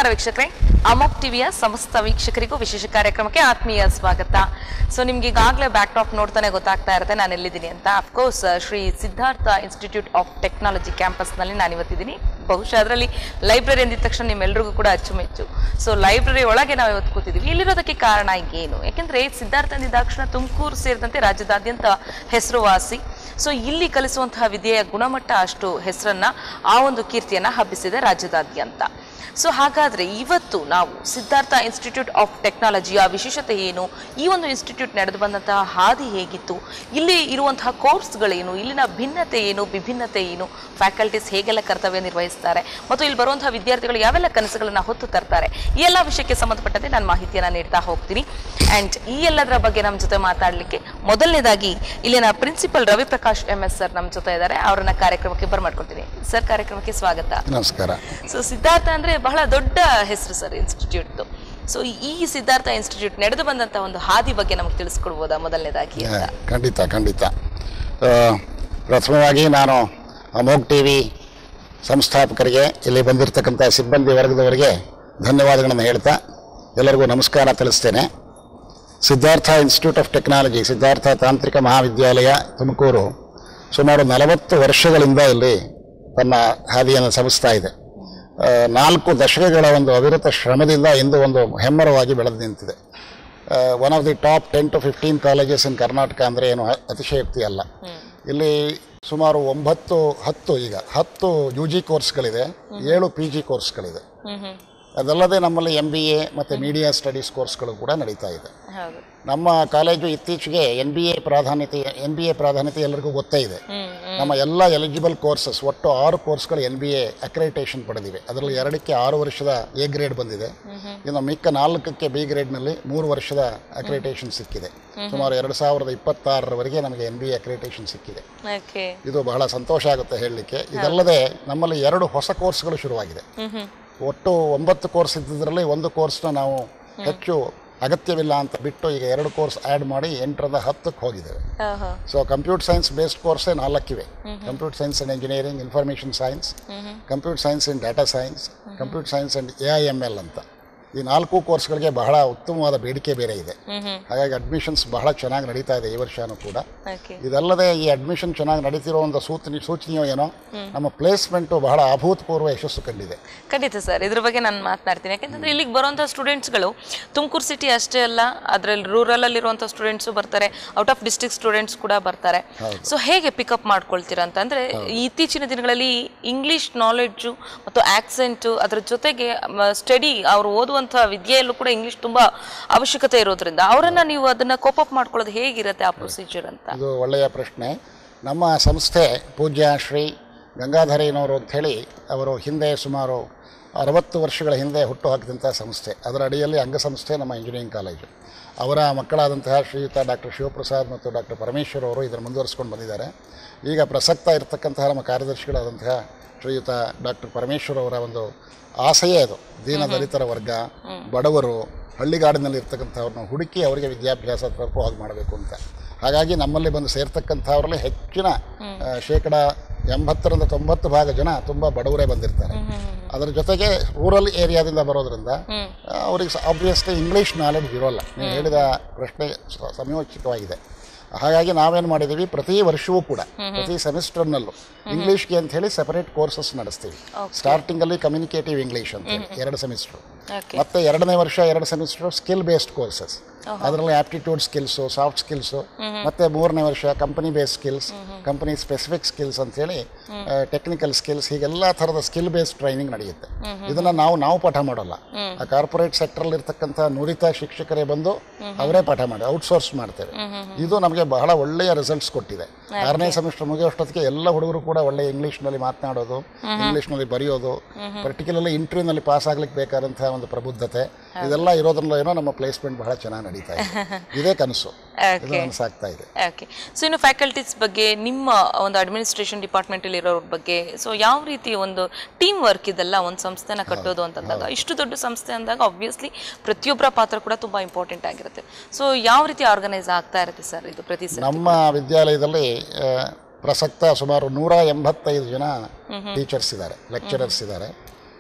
ವೀಕ್ಷಕರೇ ಅಮೋಕ್ ಟಿವಿಯ ಸಮಸ್ತ ವೀಕ್ಷಕರಿಗೂ ವಿಶೇಷ ಕಾರ್ಯಕ್ರಮಕ್ಕೆ ಆತ್ಮೀಯ ಸ್ವಾಗತ ಸೊ ನಿಮ್ಗೆ ಈಗಾಗಲೇ ಬ್ಯಾಕ್ ಟಾಪ್ ನೋಡ್ತಾನೆ ಗೊತ್ತಾಗ್ತಾ ಇರುತ್ತೆ ನಾನು ಎಲ್ಲಿದ್ದೀನಿ ಅಂತ of course Shri Siddhartha institute of Technology ಕ್ಯಾಂಪಸ್ನಲ್ಲಿ ನಾನು ಇವತ್ತಿದ್ದೀನಿ ಬಹುಶಃ ಅದರಲ್ಲಿ ಲೈಬ್ರರಿ ಅಂದಿದ ತಕ್ಷಣ ನಿಮ್ಮೆಲ್ರಿಗೂ ಕೂಡ ಅಚ್ಚುಮೆಚ್ಚು ಸೊ ಲೈಬ್ರರಿ ಒಳಗೆ ನಾವು ಇವತ್ತು ಕೂತಿದ್ದೀವಿ ಇಲ್ಲಿರೋದಕ್ಕೆ ಕಾರಣ ಏನು ಯಾಕೆಂದ್ರೆ ಸಿದ್ಧಾರ್ಥ ಅಂದಿದ ತಕ್ಷಣ ತುಮಕೂರು ಸೇರಿದಂತೆ ರಾಜ್ಯದಾದ್ಯಂತ ಹೆಸರುವಾಸಿ ಸೊ ಇಲ್ಲಿ ಕಲಿಸುವಂತಹ ವಿದ್ಯೆಯ ಗುಣಮಟ್ಟ ಅಷ್ಟು ಹೆಸರನ್ನ ಆ ಒಂದು ಕೀರ್ತಿಯನ್ನ ಹಬ್ಬಿಸಿದೆ ರಾಜ್ಯದಾದ್ಯಂತ ಸೊ ಹಾಗಾದ್ರೆ ಇವತ್ತು ನಾವು ಸಿದ್ಧಾರ್ಥ ಇನ್ಸ್ಟಿಟ್ಯೂಟ್ ಆಫ್ ಟೆಕ್ನಾಲಜಿಯ ವಿಶೇಷತೆ ಏನು ಈ ಒಂದು ಇನ್ಸ್ಟಿಟ್ಯೂಟ್ ನಡೆದು ಬಂದಂತಹ ಹಾದಿ ಹೇಗಿತ್ತು ಇಲ್ಲಿ ಇರುವಂತಹ ಕೋರ್ಸ್ಗಳೇನು ಇಲ್ಲಿನ ಭಿನ್ನತೆ ಏನು ವಿಭಿನ್ನತೆ ಏನು ಫ್ಯಾಕಲ್ಟೀಸ್ ಹೇಗೆಲ್ಲ ಕರ್ತವ್ಯ ನಿರ್ವಹಿಸ್ತಾರೆ ಮತ್ತು ಇಲ್ಲಿ ಬರುವಂತಹ ವಿದ್ಯಾರ್ಥಿಗಳು ಯಾವೆಲ್ಲ ಕನಸುಗಳನ್ನ ಹೊತ್ತು ತರ್ತಾರೆ ಈ ಎಲ್ಲ ವಿಷಯಕ್ಕೆ ಸಂಬಂಧಪಟ್ಟಂತೆ ನಾನು ಮಾಹಿತಿಯನ್ನ ನೀಡ್ತಾ ಹೋಗ್ತೀನಿ ಅಂಡ್ ಈ ಎಲ್ಲದರ ಬಗ್ಗೆ ನಮ್ಮ ಜೊತೆ ಮಾತಾಡಲಿಕ್ಕೆ ಮೊದಲನೇದಾಗಿ ಇಲ್ಲಿನ principal Ravi Prakash M S sir ನಮ್ಮ ಜೊತೆ ಇದ್ದಾರೆ ಅವರನ್ನ ಕಾರ್ಯಕ್ರಮಕ್ಕೆ ಬರ್ಮಾಡ್ಕೊಳ್ತೀನಿ ಸರ್ ಕಾರ್ಯಕ್ರಮಕ್ಕೆ ಸ್ವಾಗತ ನಮಸ್ಕಾರ ಸೊ ಸಿದ್ಧಾರ್ಥ ಅಂದ್ರೆ ಬಹಳ ದೊಡ್ಡ ಹೆಸರು ಸರ್ ಇನ್ಸ್ಟಿಟ್ಯೂಟ್ ಸೊ ಈ ಸಿದ್ಧಾರ್ಥ ಇನ್ಸ್ಟಿಟ್ಯೂಟ್ ನಡೆದು ಬಂದಂತ ಒಂದು ಹಾದಿ ಬಗ್ಗೆ ನಮಗೆ ತಿಳಿಸ್ಕೊಡ್ಬೋದಾ ಮೊದಲನೇದಾಗಿ ಅಂತ ಆ, ಖಂಡಿತ ಖಂಡಿತ ಆ, ಪ್ರಥಮವಾಗಿ ನಾನು ಅಮೋಗ್ ಟಿ ವಿ ಸಂಸ್ಥಾಪಕರಿಗೆ ಇಲ್ಲಿ ಬಂದಿರತಕ್ಕಂಥ ಸಿಬ್ಬಂದಿ ವರ್ಗದವರಿಗೆ ಧನ್ಯವಾದಗಳನ್ನು ಹೇಳ್ತಾ ಎಲ್ಲರಿಗೂ ನಮಸ್ಕಾರ ತಿಳಿಸ್ತೇನೆ Siddhartha institute of Technology Siddhartha ತಾಂತ್ರಿಕ ಮಹಾವಿದ್ಯಾಲಯ ತುಮಕೂರು ಸುಮಾರು ನಲವತ್ತು ವರ್ಷಗಳಿಂದ ಇಲ್ಲಿ ತನ್ನ ಹಾದಿಯನ್ನು ಸವಿಸ್ತಾ ಇದೆ ಆ, ನಾಲ್ಕು ದಶಕಗಳ ಒಂದು ಅವಿರತ ಶ್ರಮದಿಂದ ಇಂದು ಒಂದು ಹೆಮ್ಮರವಾಗಿ ಬೆಳೆದು ನಿಂತಿದೆ one of the top ten to fifteen colleges in Karnataka ಅಂದರೆ ಏನು ಅ- ಅತಿಶಯೋಕ್ತಿ ಅಲ್ಲ ಇಲ್ಲಿ ಸುಮಾರು ಒಂಬತ್ತು ಹತ್ತು ಈಗ ಹತ್ತು ಯು ಜಿ ಕೋರ್ಸ್ಗಳಿದೆ ಏಳು ಪಿ ಜಿ ಕೋರ್ಸ್ಗಳಿದೆ ಹ್ಮ್ ಹ್ಮ್ ಅದಲ್ಲದೆ ನಮ್ಮಲ್ಲಿ ಎಮ್ ಬಿ ಎ ಮತ್ತು ಮೀಡಿಯಾ ಸ್ಟಡೀಸ್ ಕೋರ್ಸ್ಗಳು ಕೂಡ ನಡೀತಾ ಇದೆ ಹೌದು ನಮ್ಮ ಕಾಲೇಜು ಇತ್ತೀಚೆಗೆ ಎನ್ ಬಿ ಎ ಪ್ರಾಧಾನ್ಯತೆ ಎನ್ ಬಿ ಎ ಪ್ರಾಧಾನ್ಯತೆ ಎಲ್ಲರಿಗೂ ಗೊತ್ತೇ ಇದೆ ಹ್ಮ್ ನಮ್ಮ ಎಲ್ಲ ಎಲಿಜಿಬಲ್ ಕೋರ್ಸಸ್ ಒಟ್ಟು ಆರು ಕೋರ್ಸ್ಗಳು ಎನ್ ಬಿ ಎ ಅಕ್ರೆಡಿಟೇಷನ್ ಪಡೆದಿವೆ ಅದರಲ್ಲಿ ಎರಡಕ್ಕೆ ಆರು ವರ್ಷದ ಎ ಗ್ರೇಡ್ ಬಂದಿದೆ ಇನ್ನು ಮಿಕ್ಕ ನಾಲ್ಕಕ್ಕೆ ಬಿ ಗ್ರೇಡ್ನಲ್ಲಿ ಮೂರು ವರ್ಷದ ಅಕ್ರೆಡಿಟೇಷನ್ ಸಿಕ್ಕಿದೆ ಸುಮಾರು ಎರಡು ಸಾವಿರದ ಇಪ್ಪತ್ತಾರರವರೆಗೆ ನಮಗೆ ಎನ್ ಬಿ ಎ ಅಕ್ರೆಡಿಟೇಷನ್ ಸಿಕ್ಕಿದೆ ಓಕೆ ಇದು ಬಹಳ ಸಂತೋಷ ಆಗುತ್ತೆ ಹೇಳಲಿಕ್ಕೆ ಇದಲ್ಲದೆ ನಮ್ಮಲ್ಲಿ ಎರಡು ಹೊಸ ಕೋರ್ಸ್ಗಳು ಶುರುವಾಗಿದೆ ಹ್ಮ್ ಹ್ಮ್ ಒಟ್ಟು ಒಂಬತ್ತು ಕೋರ್ಸ್ ಇದ್ದಿದ್ದರಲ್ಲಿ ಒಂದು ಕೋರ್ಸ್ನ ನಾವು ಹೆಚ್ಚು ಅಗತ್ಯವಿಲ್ಲ ಅಂತ ಬಿಟ್ಟು ಈಗ ಎರಡು ಕೋರ್ಸ್ ಆ್ಯಡ್ ಮಾಡಿ ಎಂಟರಿಂದ ಹತ್ತಕ್ಕೆ ಹೋಗಿದ್ದೇವೆ ಹಾ ಹಾ ಸೊ ಕಂಪ್ಯೂಟರ್ ಸೈನ್ಸ್ ಬೇಸ್ಡ್ ಕೋರ್ಸೇ ನಾಲ್ಕಿವೆ computer science and engineering information science computer science in data science computer science and A I M L ಅಂತ ಈ ನಾಲ್ಕು ಕೋರ್ಸ್ಗಳಿಗೆ ಬಹಳ ಉತ್ತಮವಾದ ಬೇಡಿಕೆ ಬೇರೆ ಇದೆ ಹ್ಮ್ ಹ್ಮ್ ಹಾಗಾಗಿ ಅಡ್ಮಿಷನ್ಸ್ ಬಹಳ ಚೆನ್ನಾಗಿ ನಡೀತಾ ಇದೆ ಈ ವರ್ಷನೂ ಕೂಡ ಓಕೆ ಇದಲ್ಲದೆ ಈ ಅಡ್ಮಿಷನ್ ಚೆನ್ನಾಗಿ ನಡೀತಿರೋ ಒಂದು ಸೂಚನೆ ಸೂಚನೆಯೋ ಏನೋ ನಮ್ಮ ಪ್ಲೇಸ್ಮೆಂಟು ಬಹಳ ಅಭೂತಪೂರ್ವ ಯಶಸ್ಸು ಕಂಡಿದೆ ಖಂಡಿತ ಸರ್ ಇದ್ರ ಬಗ್ಗೆ ನಾನು ಮಾತನಾಡ್ತೀನಿ ಯಾಕೆಂತಂದ್ರೆ ಇಲ್ಲಿಗೆ ಬರುವಂಥ ಸ್ಟೂಡೆಂಟ್ಸ್ಗಳು ತುಮಕೂರು ಸಿಟಿ ಅಷ್ಟೇ ಅಲ್ಲ ಅದರಲ್ಲಿ ರೂರಲಲ್ಲಿರುವಂಥ ಸ್ಟೂಡೆಂಟ್ಸು ಬರ್ತಾರೆ ಔಟ್ ಆಫ್ ಡಿಸ್ಟ್ರಿಕ್ಟ್ ಸ್ಟೂಡೆಂಟ್ಸ್ ಕೂಡ ಬರ್ತಾರೆ ಸೊ ಹೇಗೆ ಪಿಕಪ್ ಮಾಡ್ಕೊಳ್ತೀರಾ ಅಂತಂದ್ರೆ ಈ ಇತ್ತೀಚಿನ ದಿನಗಳಲ್ಲಿ ಇಂಗ್ಲಿಷ್ ನಾಲೆಡ್ಜು ಮತ್ತು ಆಕ್ಸೆಂಟು ಅದರ ಜೊತೆಗೆ ಸ್ಟಡಿ ಅವರು ಓದುವಂಥ ವಿದ್ಯೆಯಲ್ಲೂ ಕೂಡ ಇಂಗ್ಲಿಷ್ ತುಂಬಾ ಅವಶ್ಯಕತೆ ಇರೋದ್ರಿಂದ ಅವರನ್ನ ನೀವು ಅದನ್ನ ಕೋಪಪ್ ಮಾಡ್ಕೊಳ್ಳೋದು ಹೇಗಿರುತ್ತೆ ಆ ಪ್ರೊಸೀಜರ್ ಅಂತ ಇದು ಒಳ್ಳೆಯ ಪ್ರಶ್ನೆ ನಮ್ಮ ಸಂಸ್ಥೆ ಪೂಜ್ಯ ಶ್ರೀ ಗಂಗಾಧರಯ್ಯನವರು ಅಂಥೇಳಿ ಅವರು ಹಿಂದೆ ಸುಮಾರು ಅರವತ್ತು ವರ್ಷಗಳ ಹಿಂದೆ ಹುಟ್ಟು ಹಾಕಿದಂಥ ಸಂಸ್ಥೆ ಅದರ ಅಡಿಯಲ್ಲಿ ಅಂಗಸಂಸ್ಥೆ ನಮ್ಮ ಇಂಜಿನಿಯರಿಂಗ್ ಕಾಲೇಜು ಅವರ ಮಕ್ಕಳಾದಂತಹ ಶ್ರೀಯುತ ಡಾಕ್ಟರ್ ಶಿವಪ್ರಸಾದ್ ಮತ್ತು ಡಾಕ್ಟರ್ ಪರಮೇಶ್ವರ್ ಅವರು ಇದನ್ನು ಮುಂದುವರಿಸ್ಕೊಂಡು ಬಂದಿದ್ದಾರೆ ಈಗ ಪ್ರಸಕ್ತ ಇರತಕ್ಕಂತಹ ನಮ್ಮ ಕಾರ್ಯದರ್ಶಿಗಳಾದಂತಹ ಶ್ರೀಯುತ ಡಾಕ್ಟರ್ ಪರಮೇಶ್ವರ್ ಅವರ ಒಂದು ಆಸೆಯೇ ಅದು ದೀನ ದಲಿತರ ವರ್ಗ ಬಡವರು ಹಳ್ಳಿಗಾಡಿನಲ್ಲಿ ಇರ್ತಕ್ಕಂಥವ್ರನ್ನ ಹುಡುಕಿ ಅವರಿಗೆ ವಿದ್ಯಾಭ್ಯಾಸ ತಲುಪುವ ಹಾಗೆ ಮಾಡಬೇಕು ಅಂತ ಹಾಗಾಗಿ ನಮ್ಮಲ್ಲಿ ಬಂದು ಸೇರ್ತಕ್ಕಂಥವ್ರಲ್ಲಿ ಹೆಚ್ಚಿನ ಆ, ಶೇಕಡ ಎಂಬತ್ತರಿಂದ ತೊಂಬತ್ತು ಭಾಗ ಜನ ತುಂಬ ಬಡವರೇ ಬಂದಿರ್ತಾರೆ ಅದರ ಜೊತೆಗೆ ರೂರಲ್ ಏರಿಯಾದಿಂದ ಬರೋದ್ರಿಂದ ಆ, ಅವ್ರಿಗೆ ಆಬ್ವಿಯಸ್ಲಿ ಇಂಗ್ಲೀಷ್ ನಾಲೆಡ್ಜ್ ಇರೋಲ್ಲ ನೀವು ಹೇಳಿದ ಪ್ರಶ್ನೆ ಸ- ಸಮಯೋಚಿತವಾಗಿದೆ ಹಾಗಾಗಿ ನಾವೇನು ಮಾಡಿದ್ದೀವಿ ಪ್ರತಿ ವರ್ಷವೂ ಕೂಡ ಪ್ರತಿ ಸೆಮಿಸ್ಟರ್ನಲ್ಲೂ ಇಂಗ್ಲೀಷ್ಗೆ ಅಂತ ಹೇಳಿ ಸೆಪರೇಟ್ ಕೋರ್ಸಸ್ ನಡೆಸ್ತೀವಿ ಸ್ಟಾರ್ಟಿಂಗಲ್ಲಿ ಕಮ್ಯುನಿಕೇಟಿವ್ ಇಂಗ್ಲೀಷ್ ಅಂತ ಹೇಳಿ ಎರಡು ಸೆಮಿಸ್ಟರ್ ಓಕೆ ಮತ್ತೆ ಎರಡನೇ ವರ್ಷ ಎರಡು ಸೆಮಿಸ್ಟರ್ ಸ್ಕಿಲ್ ಬೇಸ್ಡ್ ಕೋರ್ಸಸ್ ಅದರಲ್ಲಿ ಆಪ್ಟಿಟ್ಯೂಡ್ ಸ್ಕಿಲ್ಸು ಸಾಫ್ಟ್ ಸ್ಕಿಲ್ಸು ಮತ್ತೆ ಮೂರನೇ ವರ್ಷ company based skills company specific skills ಅಂತ ಹೇಳಿ ಟೆಕ್ನಿಕಲ್ ಸ್ಕಿಲ್ಸ್ ಹೀಗೆಲ್ಲ ಥರದ ಸ್ಕಿಲ್ ಬೇಸ್ಡ್ ಟ್ರೈನಿಂಗ್ ನಡೆಯುತ್ತೆ ಇದನ್ನ ನಾವು ನಾವು ಪಾಠ ಮಾಡೋಲ್ಲ ಆ ಕಾರ್ಪೊರೇಟ್ ಸೆಕ್ಟರ್ ಇರ್ತಕ್ಕಂಥ ನುರಿತ ಶಿಕ್ಷಕರೇ ಬಂದು ಅವರೇ ಪಾಠ ಮಾಡಿ ಔಟ್ಸೋರ್ಸ್ ಮಾಡ್ತೇವೆ ಇದು ನಮಗೆ ಬಹಳ ಒಳ್ಳೆಯ ರಿಸಲ್ಟ್ಸ್ ಕೊಟ್ಟಿದೆ ಆರನೇ ಸೆಮಿಸ್ಟರ್ ಮುಗಿಯೋಷ್ಟೊತ್ತಿಗೆ ಎಲ್ಲ ಹುಡುಗರು ಕೂಡ ಒಳ್ಳೆ ಇಂಗ್ಲೀಷ್ನಲ್ಲಿ ಮಾತನಾಡೋದು ಇಂಗ್ಲೀಷ್ನಲ್ಲಿ ಬರೆಯೋದು ಪರ್ಟಿಕ್ಯುಲರ್ಲಿ ಇಂಟರ್ವ್ಯೂನಲ್ಲಿ ಪಾಸ್ ಆಗ್ಲಿಕ್ಕೆ ಬೇಕಾದಂತಹ ಒಂದು ಪ್ರಬುದ್ಧತೆ ಇದೆಲ್ಲ ಇರೋದ್ರಲ್ಲ ಏನೋ ನಮ್ಮ ಪ್ಲೇಸ್ಮೆಂಟ್ ಬಹಳ ಚೆನ್ನಾಗಿ ನಡೀತಾ ಇದೆ ಇದೇ ಕನಸು ಇದು ಓಕೆ ನನಸಾಗ್ತಾ ಇದೆ ಓಕೆ ಸೊ ಇನ್ನು ಫ್ಯಾಕಲ್ಟೀಸ್ ಬಗ್ಗೆ ನಿಮ್ಮ ಒಂದು ಅಡ್ಮಿನಿಸ್ಟ್ರೇಷನ್ ಡಿಪಾರ್ಟ್ಮೆಂಟಲ್ಲಿ ಇರೋರ ಬಗ್ಗೆ ಸೊ ಯಾವ ರೀತಿ ಒಂದು ಟೀಮ್ ವರ್ಕ್ ಇದೆಲ್ಲ ಒಂದು ಸಂಸ್ಥೆನ ಕಟ್ಟೋದು ಅಂತಂದಾಗ ಇಷ್ಟು ದೊಡ್ಡ ಸಂಸ್ಥೆ ಅಂದಾಗ ಆಬ್ವಿಯಸ್ಲಿ ಪ್ರತಿಯೊಬ್ಬರ ಪಾತ್ರ ಕೂಡ ತುಂಬ ಇಂಪಾರ್ಟೆಂಟ್ ಆಗಿರುತ್ತೆ ಸೊ ಯಾವ ರೀತಿ ಆರ್ಗನೈಸ್ ಆಗ್ತಾ ಇರುತ್ತೆ ಸರ್ ಇದು ಪ್ರತಿ ಸಲ ನಮ್ಮ ವಿದ್ಯಾಲಯದಲ್ಲಿ ಆ, ಪ್ರಸಕ್ತ ಸುಮಾರು ನೂರ ಎಂಬತ್ತೈದು ಜನ ಟೀಚರ್ಸ್ ಇದ್ದಾರೆ ಲೆಕ್ಚರರ್ಸ್ ಇದ್ದಾರೆ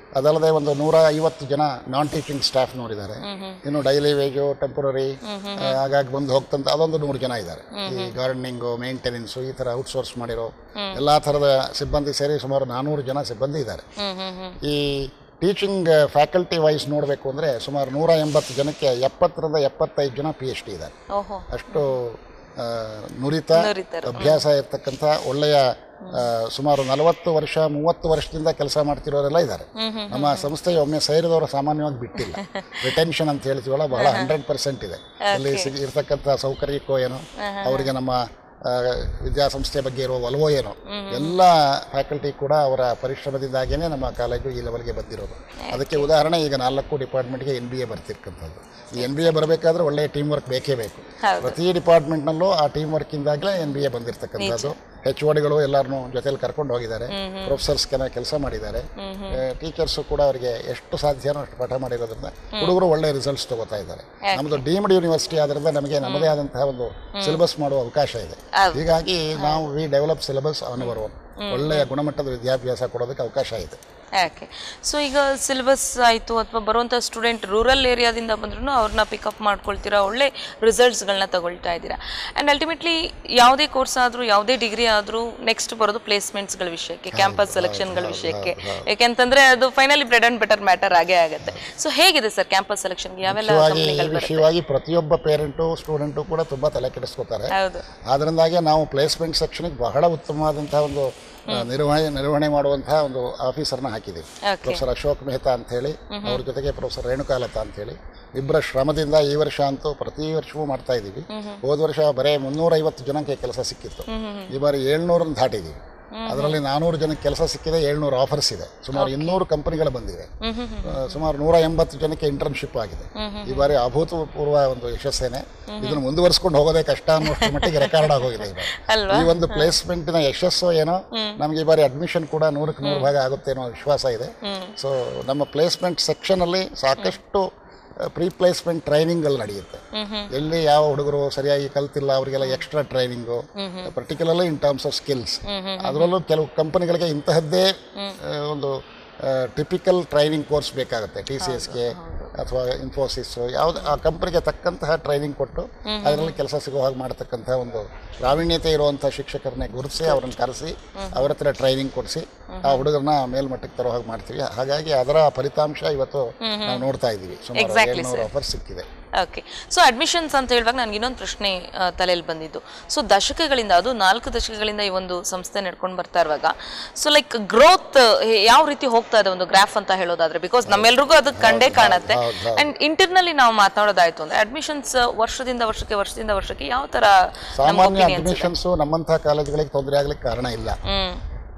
ಅದಲ್ಲದೆ ಒಂದು ನೂರ ಐವತ್ತು ಜನ ನಾನ್ ಟೀಚಿಂಗ್ ಸ್ಟಾಫ್ ನೋಡಿದ್ದಾರೆ ಇನ್ನು ಡೈಲಿ ವೇಜು ಟೆಂಪರರಿ ಹಾಗಾಗಿ ಬಂದು ಹೋಗ್ತಂತ ಅದೊಂದು ನೂರು ಜನ ಇದ್ದಾರೆ ಈ ಗಾರ್ಡನಿಂಗು ಮೇಂಟೆನೆನ್ಸು ಈ ಥರ ಔಟ್ಸೋರ್ಸ್ ಮಾಡಿರೋ ಎಲ್ಲ ಥರದ ಸಿಬ್ಬಂದಿ ಸೇರಿ ಸುಮಾರು ನಾನ್ನೂರು ಜನ ಸಿಬ್ಬಂದಿ ಇದ್ದಾರೆ ಹ್ಮ್ ಹ್ಮ್ ಹ್ಮ್ ಈ ಟೀಚಿಂಗ್ ಫ್ಯಾಕಲ್ಟಿ ವೈಸ್ ನೋಡಬೇಕು ಅಂದರೆ ಸುಮಾರು ನೂರ ಎಂಬತ್ತು ಜನಕ್ಕೆ ಎಪ್ಪತ್ತರಿಂದ ಎಪ್ಪತ್ತೈದು ಜನ ಪಿ ಎಚ್ ಡಿ ಇದ್ದಾರೆ ಓಹೋ ಅಷ್ಟು ಆ, ನುರಿತ ನುರಿತರು. ಅಭ್ಯಾಸ ಇರ್ತಕ್ಕಂಥ ಒಳ್ಳೆಯ ಆ, ಸುಮಾರು ನಲವತ್ತು ವರ್ಷ ಮೂವತ್ತು ವರ್ಷದಿಂದ ಕೆಲಸ ಮಾಡ್ತಿರೋರೆಲ್ಲ ಇದ್ದಾರೆ ನಮ್ಮ ಸಂಸ್ಥೆಗೆ ಒಮ್ಮೆ ಸೇರಿದವರು ಸಾಮಾನ್ಯವಾಗಿ ಬಿಟ್ಟಿಲ್ಲ ರಿಟೆನ್ಷನ್ ಅಂತ ಹೇಳ್ತೀವಲ್ಲ ಬಹಳ ಹಂಡ್ರೆಡ್ ಪರ್ಸೆಂಟ್ ಇದೆ ಅಲ್ಲಿ ಸಿಗ್ ಇರ್ತಕ್ಕಂಥ ಸೌಕರ್ಯಕ್ಕೋ ಏನೋ ಅವರಿಗೆ ನಮ್ಮ ಆ, ವಿದ್ಯಾಸಂಸ್ಥೆ ಬಗ್ಗೆ ಇರುವ ಒಲವೋ ಏನೋ ಎಲ್ಲ ಫ್ಯಾಕಲ್ಟಿ ಕೂಡ ಅವರ ಪರಿಶ್ರಮದಿಂದಾಗೇನೆ ನಮ್ಮ ಕಾಲೇಜು ಈ ಲೆವೆಲ್ಗೆ ಬಂದಿರೋದು ಅದಕ್ಕೆ ಉದಾಹರಣೆ ಈಗ ನಾಲ್ಕು ಡಿಪಾರ್ಟ್ಮೆಂಟ್ಗೆ ಎನ್ ಬಿ ಎ ಬರ್ತಿರ್ತಕ್ಕಂಥದ್ದು ಈ ಎನ್ ಬಿ ಎ ಬರಬೇಕಾದ್ರೆ ಒಳ್ಳೆಯ ಟೀಮ್ ವರ್ಕ್ ಬೇಕೇ ಬೇಕು ಹೌದು. ಪ್ರತಿ ಡಿಪಾರ್ಟ್ಮೆಂಟ್ನಲ್ಲೂ ಆ ಟೀಮ್ ವರ್ಕಿಂದಾಗಲೇ ಎನ್ ಬಿ ಎ ಬಂದಿರತಕ್ಕಂಥದ್ದು ಹೆಚ್ ಓಡಿಗಳು ಎಲ್ಲರನ್ನೂ ಜೊತೆಲಿ ಕರ್ಕೊಂಡು ಹೋಗಿದ್ದಾರೆ ಪ್ರೊಫೆಸರ್ಸ್ಗೆನ ಕೆಲಸ ಮಾಡಿದ್ದಾರೆ ಟೀಚರ್ಸು ಕೂಡ ಅವರಿಗೆ ಎಷ್ಟು ಸಾಧ್ಯನೋ ಅಷ್ಟು ಪಾಠ ಮಾಡಿರೋದ್ರಿಂದ ಹುಡುಗರು ಒಳ್ಳೆ ರಿಸಲ್ಟ್ಸ್ ತಗೋತಾ ಇದ್ದಾರೆ ನಮ್ಮದು ಡೀಮ್ಡ್ ಯೂನಿವರ್ಸಿಟಿ ಆದ್ರಿಂದ ನಮಗೆ ನಮ್ಮದೇ ಆದಂತಹ ಒಂದು ಸಿಲೆಬಸ್ ಮಾಡುವ ಅವಕಾಶ ಇದೆ ಹೌದು. ಹೀಗಾಗಿ ನಾವು we develop syllabus on our own ಒಳ್ಳೆಯ ಗುಣಮಟ್ಟದ ವಿದ್ಯಾಭ್ಯಾಸ ಕೊಡೋದಕ್ಕೆ ಅವಕಾಶ ಇದೆ ಓಕೆ ಸೊ ಈಗ ಸಿಲೆಬಸ್ ಆಯಿತು ಅಥವಾ ಬರುವಂಥ ಸ್ಟೂಡೆಂಟ್ ರೂರಲ್ ಏರಿಯಾದಿಂದ ಬಂದ್ರೂ ಅವ್ರನ್ನ ಪಿಕಪ್ ಮಾಡ್ಕೊಳ್ತೀರಾ ಒಳ್ಳೆ ರಿಸಲ್ಟ್ಸ್ಗಳನ್ನ ತಗೊಳ್ತಾ ಇದ್ದೀರಾ ಆ್ಯಂಡ್ ಅಲ್ಟಿಮೇಟ್ಲಿ ಯಾವುದೇ ಕೋರ್ಸ್ ಆದರೂ ಯಾವುದೇ ಡಿಗ್ರಿ ಆದರೂ ನೆಕ್ಸ್ಟ್ ಬರೋದು ಪ್ಲೇಸ್ಮೆಂಟ್ಸ್ಗಳ ವಿಷಯಕ್ಕೆ ಕ್ಯಾಂಪಸ್ ಸೆಲೆಕ್ಷನ್ಗಳ ವಿಷಯಕ್ಕೆ ಯಾಕೆಂತಂದ್ರೆ ಅದು finally bread and butter matter ಆಗೇ ಆಗುತ್ತೆ ಸೊ ಹೇಗಿದೆ ಸರ್ ಕ್ಯಾಂಪಸ್ ಸೆಲೆಕ್ಷನ್ಗೆ ಯಾವೆಲ್ಲ ಮುಖ್ಯವಾಗಿ ಈ ಕಂಪ್ನಿಗಳು ಬರುತ್ತೆ ವಿಷಯವಾಗಿ ಪ್ರತಿಯೊಬ್ಬ ಪೇರೆಂಟು ಸ್ಟೂಡೆಂಟು ಕೂಡ ತುಂಬ ತಲೆ ಕೆಡಿಸ್ಕೋತಾರೆ ಹೌದು ಆದ್ದರಿಂದಾಗೆ ನಾವು ಪ್ಲೇಸ್ಮೆಂಟ್ ಸೆಕ್ಷನ್ಗೆ ಬಹಳ ಉತ್ತಮವಾದಂಥ ಒಂದು ಆ, ನಿರ್ವಹಣೆ ನಿರ್ವಹಣೆ ಮಾಡುವಂತಹ ಒಂದು ಆಫೀಸರ್ನ ಹಾಕಿದ್ದೀವಿ ಓಕೆ ಪ್ರೊಫೆಸರ್ ಅಶೋಕ್ ಮೆಹ್ತಾ ಅಂತ ಹೇಳಿ ಅವ್ರ ಜೊತೆಗೆ ಪ್ರೊಫೆಸರ್ ರೇಣುಕಾಲತಾ ಅಂತ ಹೇಳಿ ಇಬ್ಬರ ಶ್ರಮದಿಂದ ಈ ವರ್ಷ ಅಂತೂ ಪ್ರತಿ ವರ್ಷವೂ ಮಾಡ್ತಾ ಇದ್ದೀವಿ ಹೋದ ವರ್ಷ ಬರೀ ಮುನ್ನೂರೈವತ್ತು ಜನಕ್ಕೆ ಕೆಲಸ ಸಿಕ್ಕಿತ್ತು ಈ ಬಾರಿ ಏಳ್ನೂರನ್ನು ದಾಟಿದ್ದೀವಿ ಅದರಲ್ಲಿ ನಾನೂರು ಜನಕ್ಕೆ ಕೆಲಸ ಸಿಕ್ಕಿದೆ ಏಳ್ನೂರು ಆಫರ್ಸ್ ಇದೆ ಸುಮಾರು ಇನ್ನೂರು ಕಂಪನಿಗಳು ಬಂದಿವೆ ಆ, ಸುಮಾರು ನೂರ ಎಂಬತ್ತು ಜನಕ್ಕೆ ಇಂಟರ್ನ್ಶಿಪ್ ಆಗಿದೆ ಈ ಬಾರಿ ಅಭೂತಪೂರ್ವ ಒಂದು ಯಶಸ್ಸೇನೆ ಇದನ್ನು ಮುಂದುವರಿಸ್ಕೊಂಡು ಹೋಗೋದೇ ಕಷ್ಟ ಅನ್ನೋಷ್ಟು ಮಟ್ಟಿಗೆ ರೆಕಾರ್ಡ್ ಆಗೋಗಿದೆ ಈ ಬಾರಿ. ಅಲ್ವಾ ಈ ಒಂದು ಪ್ಲೇಸ್ಮೆಂಟಿನ ಯಶಸ್ಸು ಏನೋ ನಮಗೆ ಈ ಬಾರಿ ಅಡ್ಮಿಷನ್ ಕೂಡ ನೂರಕ್ಕೆ ನೂರು ಭಾಗ ಆಗುತ್ತೆ ಅನ್ನೋ ವಿಶ್ವಾಸ ಇದೆ ಸೊ ನಮ್ಮ ಪ್ಲೇಸ್ಮೆಂಟ್ ಸೆಕ್ಷನಲ್ಲಿ ಸಾಕಷ್ಟು ಪ್ರೀ ಪ್ಲೇಸ್ಮೆಂಟ್ ಟ್ರೈನಿಂಗ್ಗಳು ನಡೆಯುತ್ತೆ ಎಲ್ಲಿ ಯಾವ ಹುಡುಗರು ಸರಿಯಾಗಿ ಕಲ್ತಿಲ್ಲ ಅವರಿಗೆಲ್ಲ extra training particularly in terms of skills ಅದರಲ್ಲೂ ಕೆಲವು ಕಂಪನಿಗಳಿಗೆ ಇಂತಹದ್ದೇ ಆ, ಒಂದು ಟಿಪಿಕಲ್ ಟ್ರೈನಿಂಗ್ ಕೋರ್ಸ್ ಬೇಕಾಗುತ್ತೆ ಟಿ ಸಿ ಎಸ್ಗೆ ಅಥವಾ ಇನ್ಫೋಸಿಸ್ ಯಾವ್ದು ಆ ಕಂಪನಿಗೆ ತಕ್ಕಂತಹ ಟ್ರೈನಿಂಗ್ ಕೊಟ್ಟು ಅದರಲ್ಲಿ ಕೆಲಸ ಸಿಗೋ ಹಾಗೆ ಮಾಡತಕ್ಕಂತಹ ಒಂದು ಪ್ರಾವೀಣ್ಯತೆ ಇರುವಂಥ ಶಿಕ್ಷಕರನ್ನೇ ಗುರುತಿಸಿ ಅವ್ರನ್ನ ಕರೆಸಿ ಅವ್ರ ಹತ್ರ ಟ್ರೈನಿಂಗ್ ಕೊಡಿಸಿ ಆ ಹುಡುಗರನ್ನ ಮೇಲ್ಮಟ್ಟಕ್ಕೆ ತರೋ ಹಾಗೆ ಮಾಡ್ತೀವಿ ಹಾಗಾಗಿ ಅದರ ಫಲಿತಾಂಶ ಇವತ್ತು ನಾವು ನೋಡ್ತಾ ಇದ್ದೀವಿ ಸುಮಾರು Exactly, ಏಳ್ನೂರು ಆಫರ್ ಸಿಕ್ಕಿದೆ ಓಕೆ ಸೊ ಅಡ್ಮಿಷನ್ಸ್ ಅಂತ ಹೇಳುವಾಗ ನನಗೆ ಇನ್ನೊಂದು ಪ್ರಶ್ನೆ ಆ, ತಲೆಯಲ್ಲಿ ಬಂದಿದ್ದು ಸೊ ದಶಕಗಳಿಂದ ಅದು ನಾಲ್ಕು ದಶಕಗಳಿಂದ ಈ ಒಂದು ಸಂಸ್ಥೆ ನಡ್ಕೊಂಡು ಬರ್ತಾ ಇರುವಾಗ ಸೊ ಲೈಕ್ ಗ್ರೋತ್ ಯಾವ ರೀತಿ ಹೋಗ್ತಾ ಇದೆ ಒಂದು ಗ್ರಾಫ್ ಅಂತ ಹೇಳೋದಾದ್ರೆ ಬಿಕಾಸ್ ನಮ್ಮೆಲ್ರಿಗೂ ಅದು ಕಂಡೇ ಕಾಣುತ್ತೆ ಹೌದು, ಹೌದು. ಅಂಡ್ ಇಂಟರ್ನಲ್ಲಿ ನಾವು ಮಾತನಾಡೋದಾಯ್ತು ಅಂದ್ರೆ ಅಡ್ಮಿಷನ್ಸ್ ವರ್ಷದಿಂದ ವರ್ಷಕ್ಕೆ ವರ್ಷದಿಂದ ವರ್ಷಕ್ಕೆ ಯಾವ ತರ ಸಾಮಾನ್ಯ ಅಡ್ಮಿಷನ್ಸು ನಮ್ಮಂತಹ ಕಾಲೇಜುಗಳಿಗೆ ತೊಂದರೆ ಆಗ್ಲಿಕ್ಕೆ ಕಾರಣ ಇಲ್ಲ ಹ್ಮ್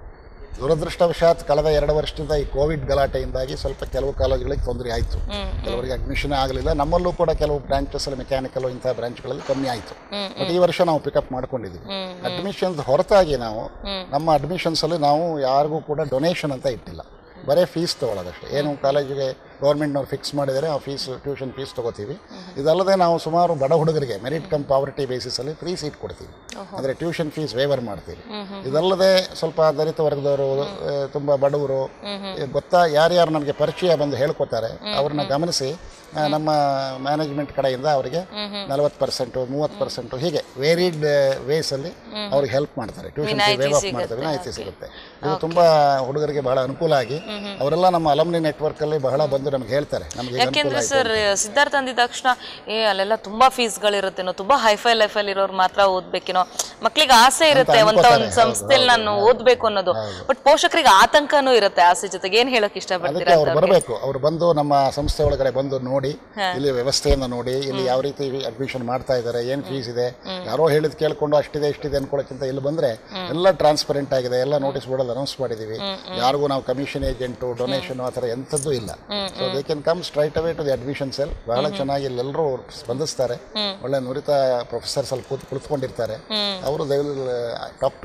ದುರದೃಷ್ಟವಶಾತ್ ಕಳೆದ ಎರಡು ವರ್ಷದಿಂದ ಈ ಕೋವಿಡ್ ಗಲಾಟೆಯಿಂದಾಗಿ ಸ್ವಲ್ಪ ಕೆಲವು ಕಾಲೇಜುಗಳಿಗೆ ತೊಂದರೆ ಆಯಿತು ಕೆಲವರಿಗೆ ಅಡ್ಮಿಷನ್ ಆಗಲಿಲ್ಲ ನಮ್ಮಲ್ಲೂ ಕೂಡ ಕೆಲವು ಬ್ರಾಂಚಸ್ ಅಲ್ಲಿ ಮೆಕ್ಯಾನಿಕಲ್ ಇಂತಹ ಬ್ರಾಂಚ್ಗಳಲ್ಲಿ ಕಮ್ಮಿ ಆಯಿತು ಬಟ್ ಈ ವರ್ಷ ನಾವು ಪಿಕಪ್ ಮಾಡ್ಕೊಂಡಿದ್ದೀವಿ ಅಡ್ಮಿಷನ್ಸ್ ಹೊರತಾಗಿ ನಾವು ನಮ್ಮ ಅಡ್ಮಿಷನ್ಸ್ ಅಲ್ಲಿ ನಾವು ಯಾರಿಗೂ ಕೂಡ ಡೊನೇಷನ್ ಅಂತ ಇಟ್ಟಿಲ್ಲ ಬರೀ ಫೀಸ್ ತೊಗೊಳ್ಳೋದಷ್ಟೇ ಏನು ಕಾಲೇಜಿಗೆ ಗೌರ್ಮೆಂಟ್ನವ್ರು ಫಿಕ್ಸ್ ಮಾಡಿದರೆ ಆ ಫೀಸ್ ಟ್ಯೂಷನ್ ಫೀಸ್ ತೊಗೋತೀವಿ ಇದಲ್ಲದೆ ನಾವು ಸುಮಾರು ಬಡ ಹುಡುಗರಿಗೆ ಮೆರಿಟ್ ಕಮ್ ಪಾವರ್ಟಿ ಬೇಸಿಸಲ್ಲಿ ಫ್ರೀ ಸೀಟ್ ಕೊಡ್ತೀವಿ ಅಂದರೆ ಟ್ಯೂಷನ್ ಫೀಸ್ ವೇವರ್ ಮಾಡ್ತೀವಿ ಇದಲ್ಲದೆ ಸ್ವಲ್ಪ ದಲಿತ ವರ್ಗದವರು ಆ, ತುಂಬ ಬಡವರು ಈ ಗೊತ್ತಾ ಯಾರ್ಯಾರು ನಮಗೆ ಪರಿಚಯ ಬಂದು ಹೇಳ್ಕೊತಾರೆ ಅವ್ರನ್ನ ಗಮನಿಸಿ ಆ, ನಮ್ಮ ಮ್ಯಾನೇಜ್ಮೆಂಟ್ ಕಡೆಯಿಂದ ಅವರಿಗೆ ನಲವತ್ತು ಪರ್ಸೆಂಟು ಮೂವತ್ತು ಪರ್ಸೆಂಟು ಹೀಗೆ ವೇರಿಡ್ ವೇಸಲ್ಲಿ ಅವ್ರಿಗೆ ಹೆಲ್ಪ್ ಮಾಡ್ತಾರೆ ಟ್ಯೂಷನ್ ಫೀ ವೇವ್ ಆಫ್ ಮಾಡ್ತಾರೆ ವಿನಾಯಿತಿ ಸಿಗುತ್ತೆ ಇದು ತುಂಬ ಹುಡುಗರಿಗೆ ಬಹಳ ಅನುಕೂಲ ಆಗಿ ಅವರೆಲ್ಲ ನಮ್ಮ ಅಲಮ್ನಿ ನೆಟ್ವರ್ಕಲ್ಲಿ ಬಹಳ ಬಂದು ನಮ್ಗೆ ಹೇಳ್ತಾರೆ ನಮಗೆ ಇದು ಅನುಕೂಲ ಯಾಕೆಂದ್ರೆ ಆಯ್ತು ಸರ್ ಸಿದ್ಧಾರ್ಥ ಅಂದಿದ ತಕ್ಷಣ ಏ ಅಲ್ಲೆಲ್ಲ ತುಂಬಾ ಫೀಸ್ಗಳಿರುತ್ತೇನೋ ತುಂಬಾ ಹೈಫೈ ಲೈಫಲ್ಲಿ ಇರೋರು ಮಾತ್ರ ಓದ್ಬೇಕೇನೋ ಮಕ್ಳಿಗೆ ಆಸೆ ಇರುತ್ತೆ ಅಂತ ಅನ್ಕೋತಾರೆ. ಒಂದು ಸಂಸ್ಥೆಯಲ್ಲಿ ನಾನು ಓದ್ಬೇಕು ಅನ್ನೋದು ಬಟ್ ಪೋಷಕರಿಗೆ ಆತಂಕನೂ ಇರುತ್ತೆ ಆಸೆ ಜೊತೆಗೆ ಏನ್ ಹೇಳಕ್ ಅದಕ್ಕೆ ಇಷ್ಟಪಡ್ತೀರಾ ಅವ್ರು ಬರಬೇಕು ಅವ್ರು ಬಂದು ನಮ್ಮ ಸಂಸ್ಥೆ ಒಳಗಡೆ ಬಂದು ನೋಡಿ ಇಲ್ಲಿ ವ್ಯವಸ್ಥೆಯನ್ನು ನೋಡಿ ಇಲ್ಲಿ ಯಾವ ರೀತಿ ಅಡ್ಮಿಷನ್ ಮಾಡ್ತಾ ಇದ್ದಾರೆ ಏನು ಫೀಸ್ ಇದೆ ಯಾರೋ ಹೇಳಿದ್ ಕೇಳ್ಕೊಂಡು ಅಷ್ಟಿದೆ ಇಷ್ಟಿದೆ ಅನ್ಕೊಳ್ಳೋಕ್ಕಿಂತ ಇಲ್ಲಿ ಬಂದ್ರೆ ಎಲ್ಲ ಟ್ರಾನ್ಸ್ಪರೆಂಟ್ ಆಗಿದೆ ಎಲ್ಲ ನೋಟಿಸ್ ಬೋರ್ಡಲ್ಲಿ ಅನೌನ್ಸ್ ಮಾಡಿದೀವಿ ಯಾರಿಗೂ ನಾವು ಕಮಿಷನ್ ಏಜೆಂಟು ಡೊನೇಷನ್ ಆ ಥರ ಎಂಥದ್ದು ಇಲ್ಲ so they can come straight away to the admission cell ಬಹಳ ಚೆನ್ನಾಗಿ ಇಲ್ಲೆಲ್ಲರೂ ಸ್ಪಂದಿಸ್ತಾರೆ ಒಳ್ಳೆ ನುರಿತ ಪ್ರೊಫೆಸರ್ಸ್ ಅಲ್ಲಿ ಕೂತ್ ಕುಳಿತುಕೊಂಡಿರ್ತಾರೆ ಅವರು they will talk to them